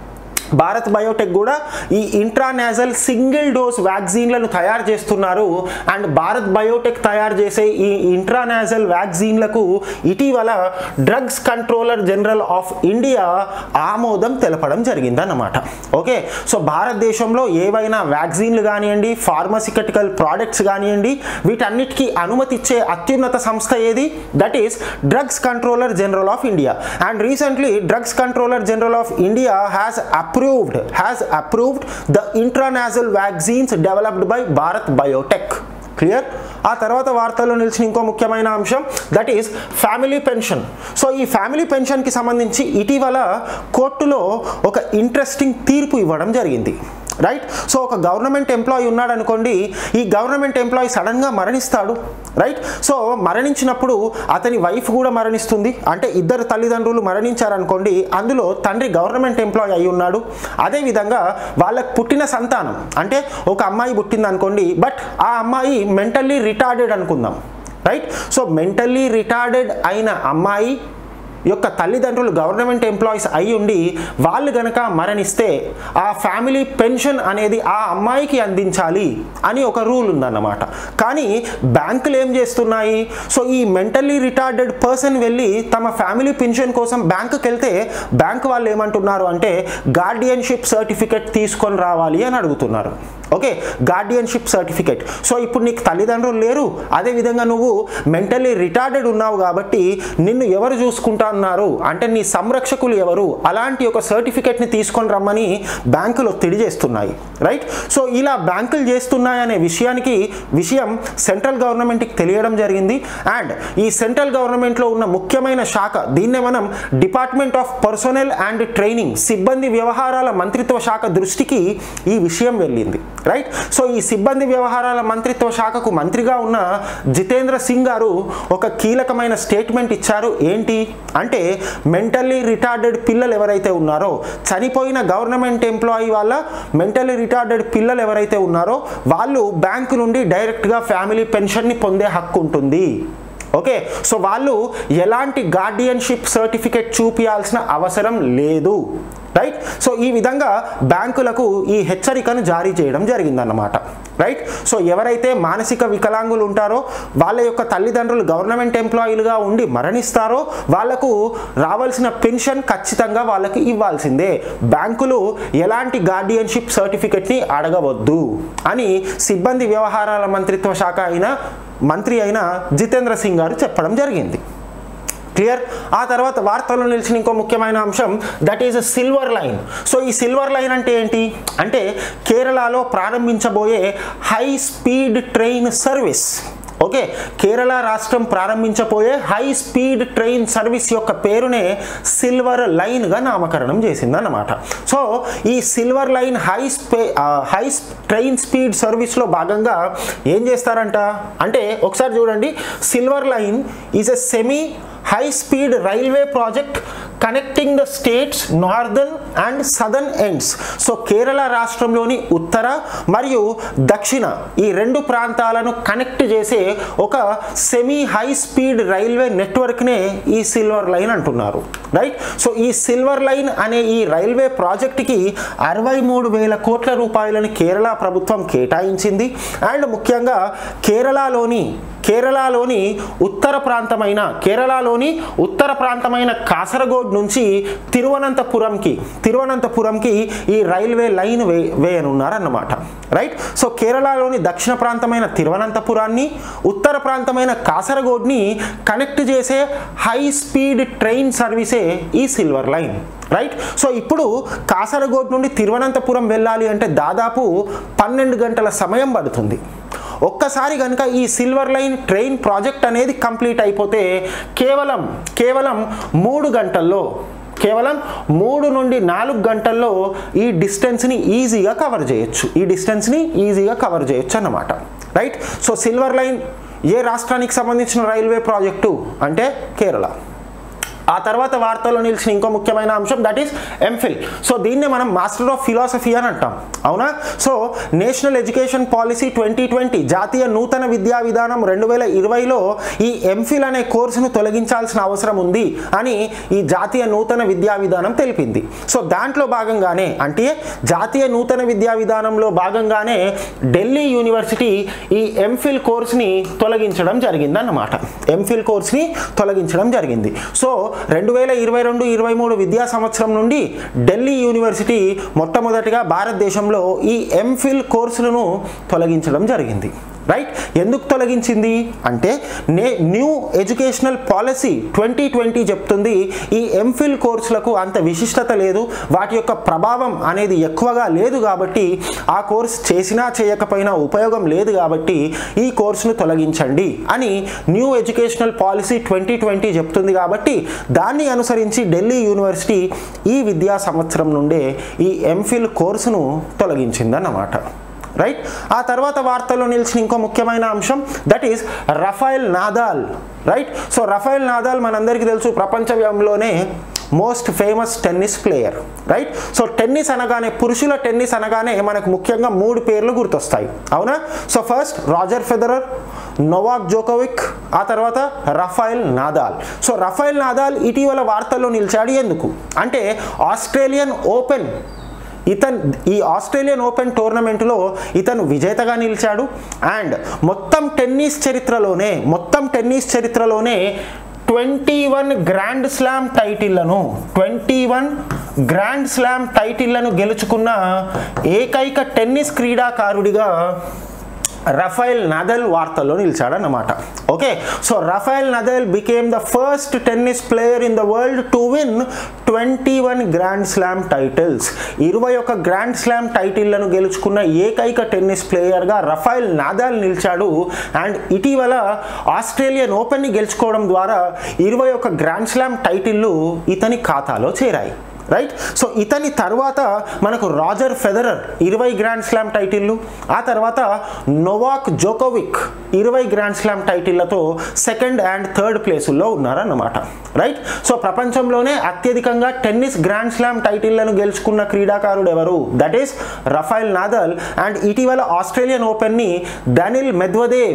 భారత్ బయోటెక్ కూడా ఈ ఇంట్రానేజల్ సింగిల్ డోస్ వ్యాక్సిన్లను తయారు చేస్తున్నారు అండ్ భారత్ బయోటెక్ తయారు చేసే ఈ ఇంట్రానేజల్ వ్యాక్సిన్లకు ఇటీవల drugs controller general of India ఆమోదం తెలపడం జరిగిందన్నమాట ఓకే సో భారతదేశంలో ఏవైనా వ్యాక్సిన్లు కానివ్వండి ఫార్మసికటికల్ ప్రోడక్ట్స్ కానివ్వండి వీటన్నిటికీ అనుమతి ఇచ్చే అత్యున్నత సంస్థ ఏది that is drugs controller general of India and recently drugs controller general of India has approved has approved the intranasal vaccines developed by Bharat Biotech clear ఆ తర్వాత వార్తల్లో నిలిచిన ఇంకో ముఖ్యమైన అంశం that is family pension so ఈ family పెన్షన్కి సంబంధించి ఇటీవల కోర్టులో ఒక ఇంట్రెస్టింగ్ తీర్పు ఇవ్వడం జరిగింది రైట్ సో ఒక గవర్నమెంట్ ఎంప్లాయీ ఉన్నాడు అనుకోండి ఈ గవర్నమెంట్ ఎంప్లాయీ సడన్గా మరణిస్తాడు రైట్ సో మరణించినప్పుడు అతని వైఫ్ కూడా మరణిస్తుంది అంటే ఇద్దరు తల్లిదండ్రులు మరణించారనుకోండి అందులో తండ్రి గవర్నమెంట్ ఎంప్లాయీ అయి ఉన్నాడు అదేవిధంగా వాళ్ళకు పుట్టిన సంతానం అంటే ఒక అమ్మాయి పుట్టింది అనుకోండి బట్ ఆ అమ్మాయి మెంటల్లీ రిటార్డెడ్ అనుకుందాం రైట్ సో మెంటల్లీ రిటార్డెడ్ అయిన అమ్మాయి యొక్క తల్లిదండ్రులు గవర్నమెంట్ ఎంప్లాయీస్ అయి ఉండి వాళ్ళు గనక మరణిస్తే ఆ ఫ్యామిలీ పెన్షన్ అనేది ఆ అమ్మాయికి అందించాలి అని ఒక రూల్ ఉందన్నమాట కానీ బ్యాంకులు ఏం చేస్తున్నాయి సో ఈ మెంటల్లీ రిటార్డెడ్ పర్సన్ వెళ్ళి తమ ఫ్యామిలీ పెన్షన్ కోసం బ్యాంకుకి వెళ్తే బ్యాంక్ వాళ్ళు ఏమంటున్నారు అంటే గార్డియన్షిప్ సర్టిఫికెట్ తీసుకొని రావాలి అని అడుగుతున్నారు ఓకే గార్డియన్షిప్ సర్టిఫికెట్ సో ఇప్పుడు నీకు తల్లిదండ్రులు లేరు అదేవిధంగా నువ్వు మెంటల్లీ రిటార్డెడ్ ఉన్నావు కాబట్టి నిన్ను ఎవరు చూసుకుంటున్నారు అంటే నీ సంరక్షకులు ఎవరు అలాంటి ఒక సర్టిఫికెట్ని తీసుకొని రమ్మని బ్యాంకులు ఒత్తిడి చేస్తున్నాయి రైట్ సో ఇలా బ్యాంకులు చేస్తున్నాయి అనే విషయానికి విషయం సెంట్రల్ గవర్నమెంట్కి తెలియడం జరిగింది అండ్ ఈ సెంట్రల్ గవర్నమెంట్లో ఉన్న ముఖ్యమైన శాఖ దీన్నే మనం department of personnel and training సిబ్బంది వ్యవహారాల మంత్రిత్వ శాఖ దృష్టికి ఈ విషయం వెళ్ళింది రైట్ సో ఈ సిబ్బంది వ్యవహారాల మంత్రిత్వ శాఖకు మంత్రిగా ఉన్న జితేంద్ర సింగ్ గారు ఒక కీలకమైన స్టేట్మెంట్ ఇచ్చారు ఏంటి అంటే మెంటల్లీ రిటార్డెడ్ పిల్లలు ఎవరైతే ఉన్నారో చనిపోయిన గవర్నమెంట్ ఎంప్లాయీ వాళ్ళ మెంటల్లీ రిటార్డెడ్ పిల్లలు ఎవరైతే ఉన్నారో వాళ్ళు బ్యాంకు నుండి డైరెక్ట్గా ఫ్యామిలీ పెన్షన్ని పొందే హక్కు ఉంటుంది ఓకే సో వాళ్ళు ఎలాంటి గార్డియన్షిప్ సర్టిఫికేట్ చూపించాల్సిన అవసరం లేదు రైట్ సో ఈ విధంగా బ్యాంకులకు ఈ హెచ్చరికను జారీ చేయడం జరిగిందన్నమాట రైట్ సో ఎవరైతే మానసిక వికలాంగులు ఉంటారో వాళ్ళ యొక్క తల్లిదండ్రులు గవర్నమెంట్ ఎంప్లాయీలుగా ఉండి మరణిస్తారో వాళ్లకు రావాల్సిన పెన్షన్ ఖచ్చితంగా వాళ్ళకి ఇవ్వాల్సిందే బ్యాంకులు ఎలాంటి గార్డియన్షిప్ సర్టిఫికెట్ని అడగవద్దు అని సిబ్బంది వ్యవహారాల మంత్రిత్వ శాఖ అయిన మంత్రి అయిన జితేంద్ర సింగ్ గారు చెప్పడం జరిగింది క్లియర్ ఆ తర్వాత వార్తల్లో నిలిచిన ఇంకో ముఖ్యమైన అంశం that is silver line so ఈ సిల్వర్ లైన్ అంటే ఏంటి అంటే కేరళలో ప్రారంభించబోయే high speed train service okay Kerala రాష్ట్రం ప్రారంభించబోయే హై స్పీడ్ ట్రైన్ సర్వీస్ యొక్క పేరునే సిల్వర్ లైన్గా నామకరణం చేసిందన్నమాట సో ఈ సిల్వర్ లైన్ హై స్పే హై ట్రైన్ స్పీడ్ సర్వీస్లో భాగంగా ఏం చేస్తారంట అంటే ఒకసారి చూడండి silver line is a semi high speed railway project connecting the states northern and southern ends so Kerala రాష్ట్రంలోని ఉత్తర మరియు దక్షిణ ఈ రెండు ప్రాంతాలను కనెక్ట్ చేసే ఒక సెమీ హై స్పీడ్ రైల్వే నెట్వర్క్నే ఈ సిల్వర్ లైన్ అంటున్నారు రైట్ సో ఈ సిల్వర్ లైన్ అనే ఈ రైల్వే ప్రాజెక్ట్కి అరవై మూడు వేల కోట్ల రూపాయలను కేరళ ప్రభుత్వం కేటాయించింది అండ్ ముఖ్యంగా కేరళలోని కేరళలోని ఉత్తర ప్రాంతమైన కేరళలోని ఉత్తర ప్రాంతమైన కాసరగోడ్ నుంచి తిరువనంతపురంకి తిరువనంతపురంకి ఈ రైల్వే లైన్ వే వేయనున్నారన్నమాట రైట్ సో కేరళలోని దక్షిణ ప్రాంతమైన తిరువనంతపురాన్ని ఉత్తర ప్రాంతమైన కాసరగోడ్ని కనెక్ట్ చేసే హై స్పీడ్ ట్రైన్ సర్వీసే ఈ సిల్వర్ లైన్ రైట్ సో ఇప్పుడు కాసరగోడ్ నుండి తిరువనంతపురం వెళ్ళాలి అంటే దాదాపు పన్నెండు గంటల సమయం పడుతుంది ఒక్కసారి కనుక ఈ సిల్వర్ లైన్ ట్రైన్ ప్రాజెక్ట్ అనేది కంప్లీట్ అయిపోతే కేవలం కేవలం మూడు గంటల్లో కేవలం మూడు నుండి నాలుగు గంటల్లో ఈ డిస్టెన్స్ని ఈజీగా కవర్ చేయొచ్చు ఈ డిస్టెన్స్ని ఈజీగా కవర్ చేయొచ్చు అన్నమాట రైట్ సో సిల్వర్ లైన్ ఏ రాష్ట్రానికి సంబంధించిన రైల్వే ప్రాజెక్టు అంటే కేరళ ఆ తర్వాత వార్తల్లో నిలిచిన ఇంకో ముఖ్యమైన అంశం దట్ ఈస్ ఎంఫిల్ సో దీన్నే మనం మాస్టర్ ఆఫ్ ఫిలాసఫీ అని అంటాం అవునా so national education policy twenty twenty జాతీయ నూతన విద్యా విధానం రెండు వేల ఇరవైలో ఈ ఎంఫిల్ అనే కోర్సును తొలగించాల్సిన అవసరం ఉంది అని ఈ జాతీయ నూతన విద్యా విధానం తెలిపింది సో దాంట్లో భాగంగానే అంటే జాతీయ నూతన విద్యా విధానంలో భాగంగానే ఢిల్లీ యూనివర్సిటీ ఈ ఎంఫిల్ కోర్స్ని తొలగించడం జరిగిందన్నమాట ఎంఫిల్ కోర్స్ని తొలగించడం జరిగింది సో రెండు వేల ఇరవై రెండు ఇరవై మూడు విద్యా సంవత్సరం నుండి ఢిల్లీ యూనివర్సిటీ మొట్టమొదటిగా భారతదేశంలో ఈ ఎంఫిల్ కోర్సులను తొలగించడం జరిగింది రైట్ ఎందుకు తొలగించింది అంటే నే new educational policy twenty twenty చెప్తుంది ఈ ఎంఫిల్ కోర్సులకు అంత విశిష్టత లేదు వాటి యొక్క ప్రభావం అనేది ఎక్కువగా లేదు కాబట్టి ఆ కోర్స్ చేసినా చేయకపోయినా ఉపయోగం లేదు కాబట్టి ఈ కోర్సును తొలగించండి అని new educational policy twenty twenty చెప్తుంది కాబట్టి దాన్ని అనుసరించి ఢిల్లీ యూనివర్సిటీ ఈ విద్యా సంవత్సరం నుండే ఈ ఎంఫిల్ కోర్సును తొలగించిందన్నమాట రైట్ ఆ తర్వాత వార్తల్లో నిలిచిన ఇంకో ముఖ్యమైన అంశం that is Rafael Nadal right so Rafael Nadal మనందరికీ తెలుసు ప్రపంచంలోనే most famous tennis player right so tennis అనగానే పురుషుల టెన్నిస్ అనగానే మనకు ముఖ్యంగా మూడు పేర్లు గుర్తొస్తాయి అవునా so first Roger Federer Novak Djokovic ఆ తర్వాత రఫైల్ నాదాల్ సో రఫైల్ నాదాల్ ఇటీవల వార్తల్లో నిలిచాడు ఎందుకు అంటే ఆస్ట్రేలియన్ ఓపెన్ ఇతను ఈ ఆస్ట్రేలియన్ ఓపెన్ టోర్నమెంట్లో ఇతను విజేతగా నిలిచాడు అండ్ మొత్తం టెన్నిస్ చరిత్రలోనే మొత్తం టెన్నిస్ చరిత్రలోనే ట్వంటీ వన్ గ్రాండ్ స్లామ్ టైటిళ్లను ట్వంటీ వన్ గ్రాండ్ స్లామ్ టైటిళ్లను గెలుచుకున్న ఏకైక టెన్నిస్ క్రీడాకారుడిగా రఫైల్ నదల్ వార్తల్లో నిలిచాడన్నమాట okay so Rafael Nadal became the first tennis player in the world to win twenty one grand slam titles ఇరవై ఒక గ్రాండ్ స్లామ్ టైటిళ్లను గెలుచుకున్న ఏకైక టెన్నిస్ ప్లేయర్గా రఫైల్ నాదాల్ నిలిచాడు అండ్ ఇటీవల ఆస్ట్రేలియన్ ఓపెన్ని గెలుచుకోవడం ద్వారా ఇరవై ఒక గ్రాండ్ స్లామ్ టైటిల్లు ఇతని ఖాతాలో చేరాయి రైట్ సో ఇతని తర్వాత మనకు రాజర్ ఫెదరర్ ఇరవై గ్రాండ్ స్లామ్ టైటిల్లు ఆ తర్వాత నోవాక్ జోకోవిక్ ఇరవై గ్రాండ్ స్లామ్ టైటిళ్లతో సెకండ్ అండ్ థర్డ్ ప్లేసుల్లో ఉన్నారన్నమాట రైట్ సో ప్రపంచంలోనే అత్యధికంగా టెన్నిస్ గ్రాండ్ స్లామ్ టైటిళ్లను గెలుచుకున్న క్రీడాకారుడు ఎవరు that is Rafael Nadal and ఇటీవల ఆస్ట్రేలియన్ ఓపెన్ని Daniil Medvedev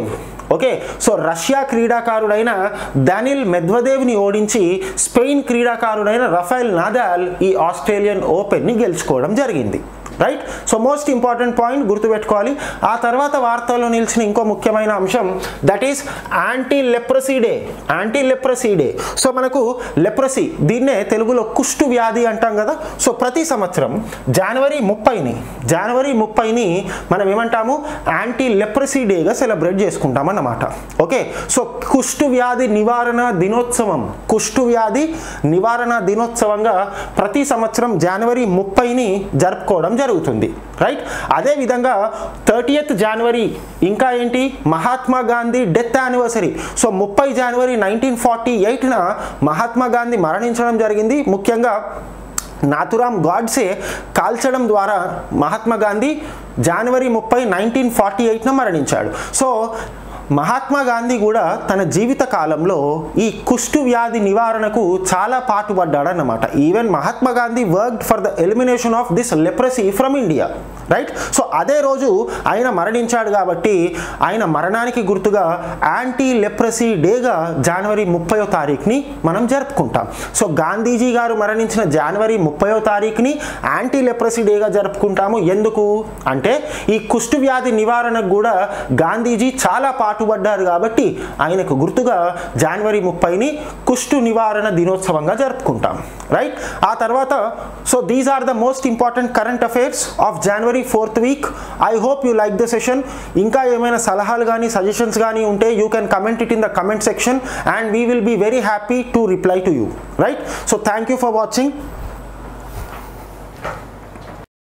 okay so Russia క్రీడాకారుడైన దానిల్ మెద్వదేవ్ని ఓడించి స్పెయిన్ క్రీడాకారుడైన రఫైల్ నాదాల్ ఈ ఆస్ట్రేలియన్ ఓపెన్ని గెలుచుకోవడం జరిగింది right so most important point గుర్తుపెట్టుకోవాలి ఆ తర్వాత వార్తల్లో నిలిచిన ఇంకో ముఖ్యమైన అంశం that is anti leprosy day anti leprosy day so మనకు లెప్రసీ దీన్నే తెలుగులో కుష్టు వ్యాధి అంటాం కదా సో ప్రతి సంవత్సరం జనవరి ముప్పైని జనవరి ముప్పైని మనం ఏమంటాము యాంటీ లెప్రసీ డేగా సెలబ్రేట్ చేసుకుంటాం అన్నమాట ఓకే సో కుష్టు వ్యాధి నివారణ దినోత్సవం కుష్టు వ్యాధి నివారణ దినోత్సవంగా ప్రతి సంవత్సరం జనవరి ముప్పైని జరుపుకోవడం జరుగుతుంది రైట్ అదేవిధంగా థర్టీయత్ జనవరి ఇంకా ఏంటి Mahatma Gandhi death anniversary so ముప్పై జనవరి నైన్టీన్ ఫార్టీ ఎయిట్న మహాత్మా గాంధీ మరణించడం జరిగింది ముఖ్యంగా నాథురామ్ గాడ్సే కాల్చడం ద్వారా మహాత్మా గాంధీ జనవరి ముప్పై నైన్టీన్ ఫార్టీ ఎయిట్న మరణించాడు సో మహాత్మా గాంధీ కూడా తన జీవిత కాలంలో ఈ కుష్టు వ్యాధి నివారణకు చాలా పాటుపడ్డాడన్నమాట even Mahatma Gandhi worked for the elimination of this leprosy from India right so అదే రోజు ఆయన మరణించాడు కాబట్టి ఆయన మరణానికి గుర్తుగా యాంటీ లెప్రసీ డేగా జనవరి ముప్పయో తారీఖుని మనం జరుపుకుంటాం సో గాంధీజీ గారు మరణించిన జనవరి ముప్పయో తారీఖుని యాంటీ లెప్రసీ డేగా జరుపుకుంటాము ఎందుకు అంటే ఈ కుష్టు వ్యాధి నివారణకు కూడా గాంధీజీ చాలా పాటుపడ్డారు కాబట్టి ఆయనకు గుర్తుగా జనవరి ముప్పైని కుష్టు నివారణ దినోత్సవంగా జరుపుకుంటాం రైట్ ఆ తర్వాత so these are the most important current affairs of January fourth week I hope you like the session ఇంకా ఏమైనా సలహాలు కానీ సజెషన్స్ కానీ ఉంటే you can comment it in the comment section and we will be very happy to reply to you right so thank you for watching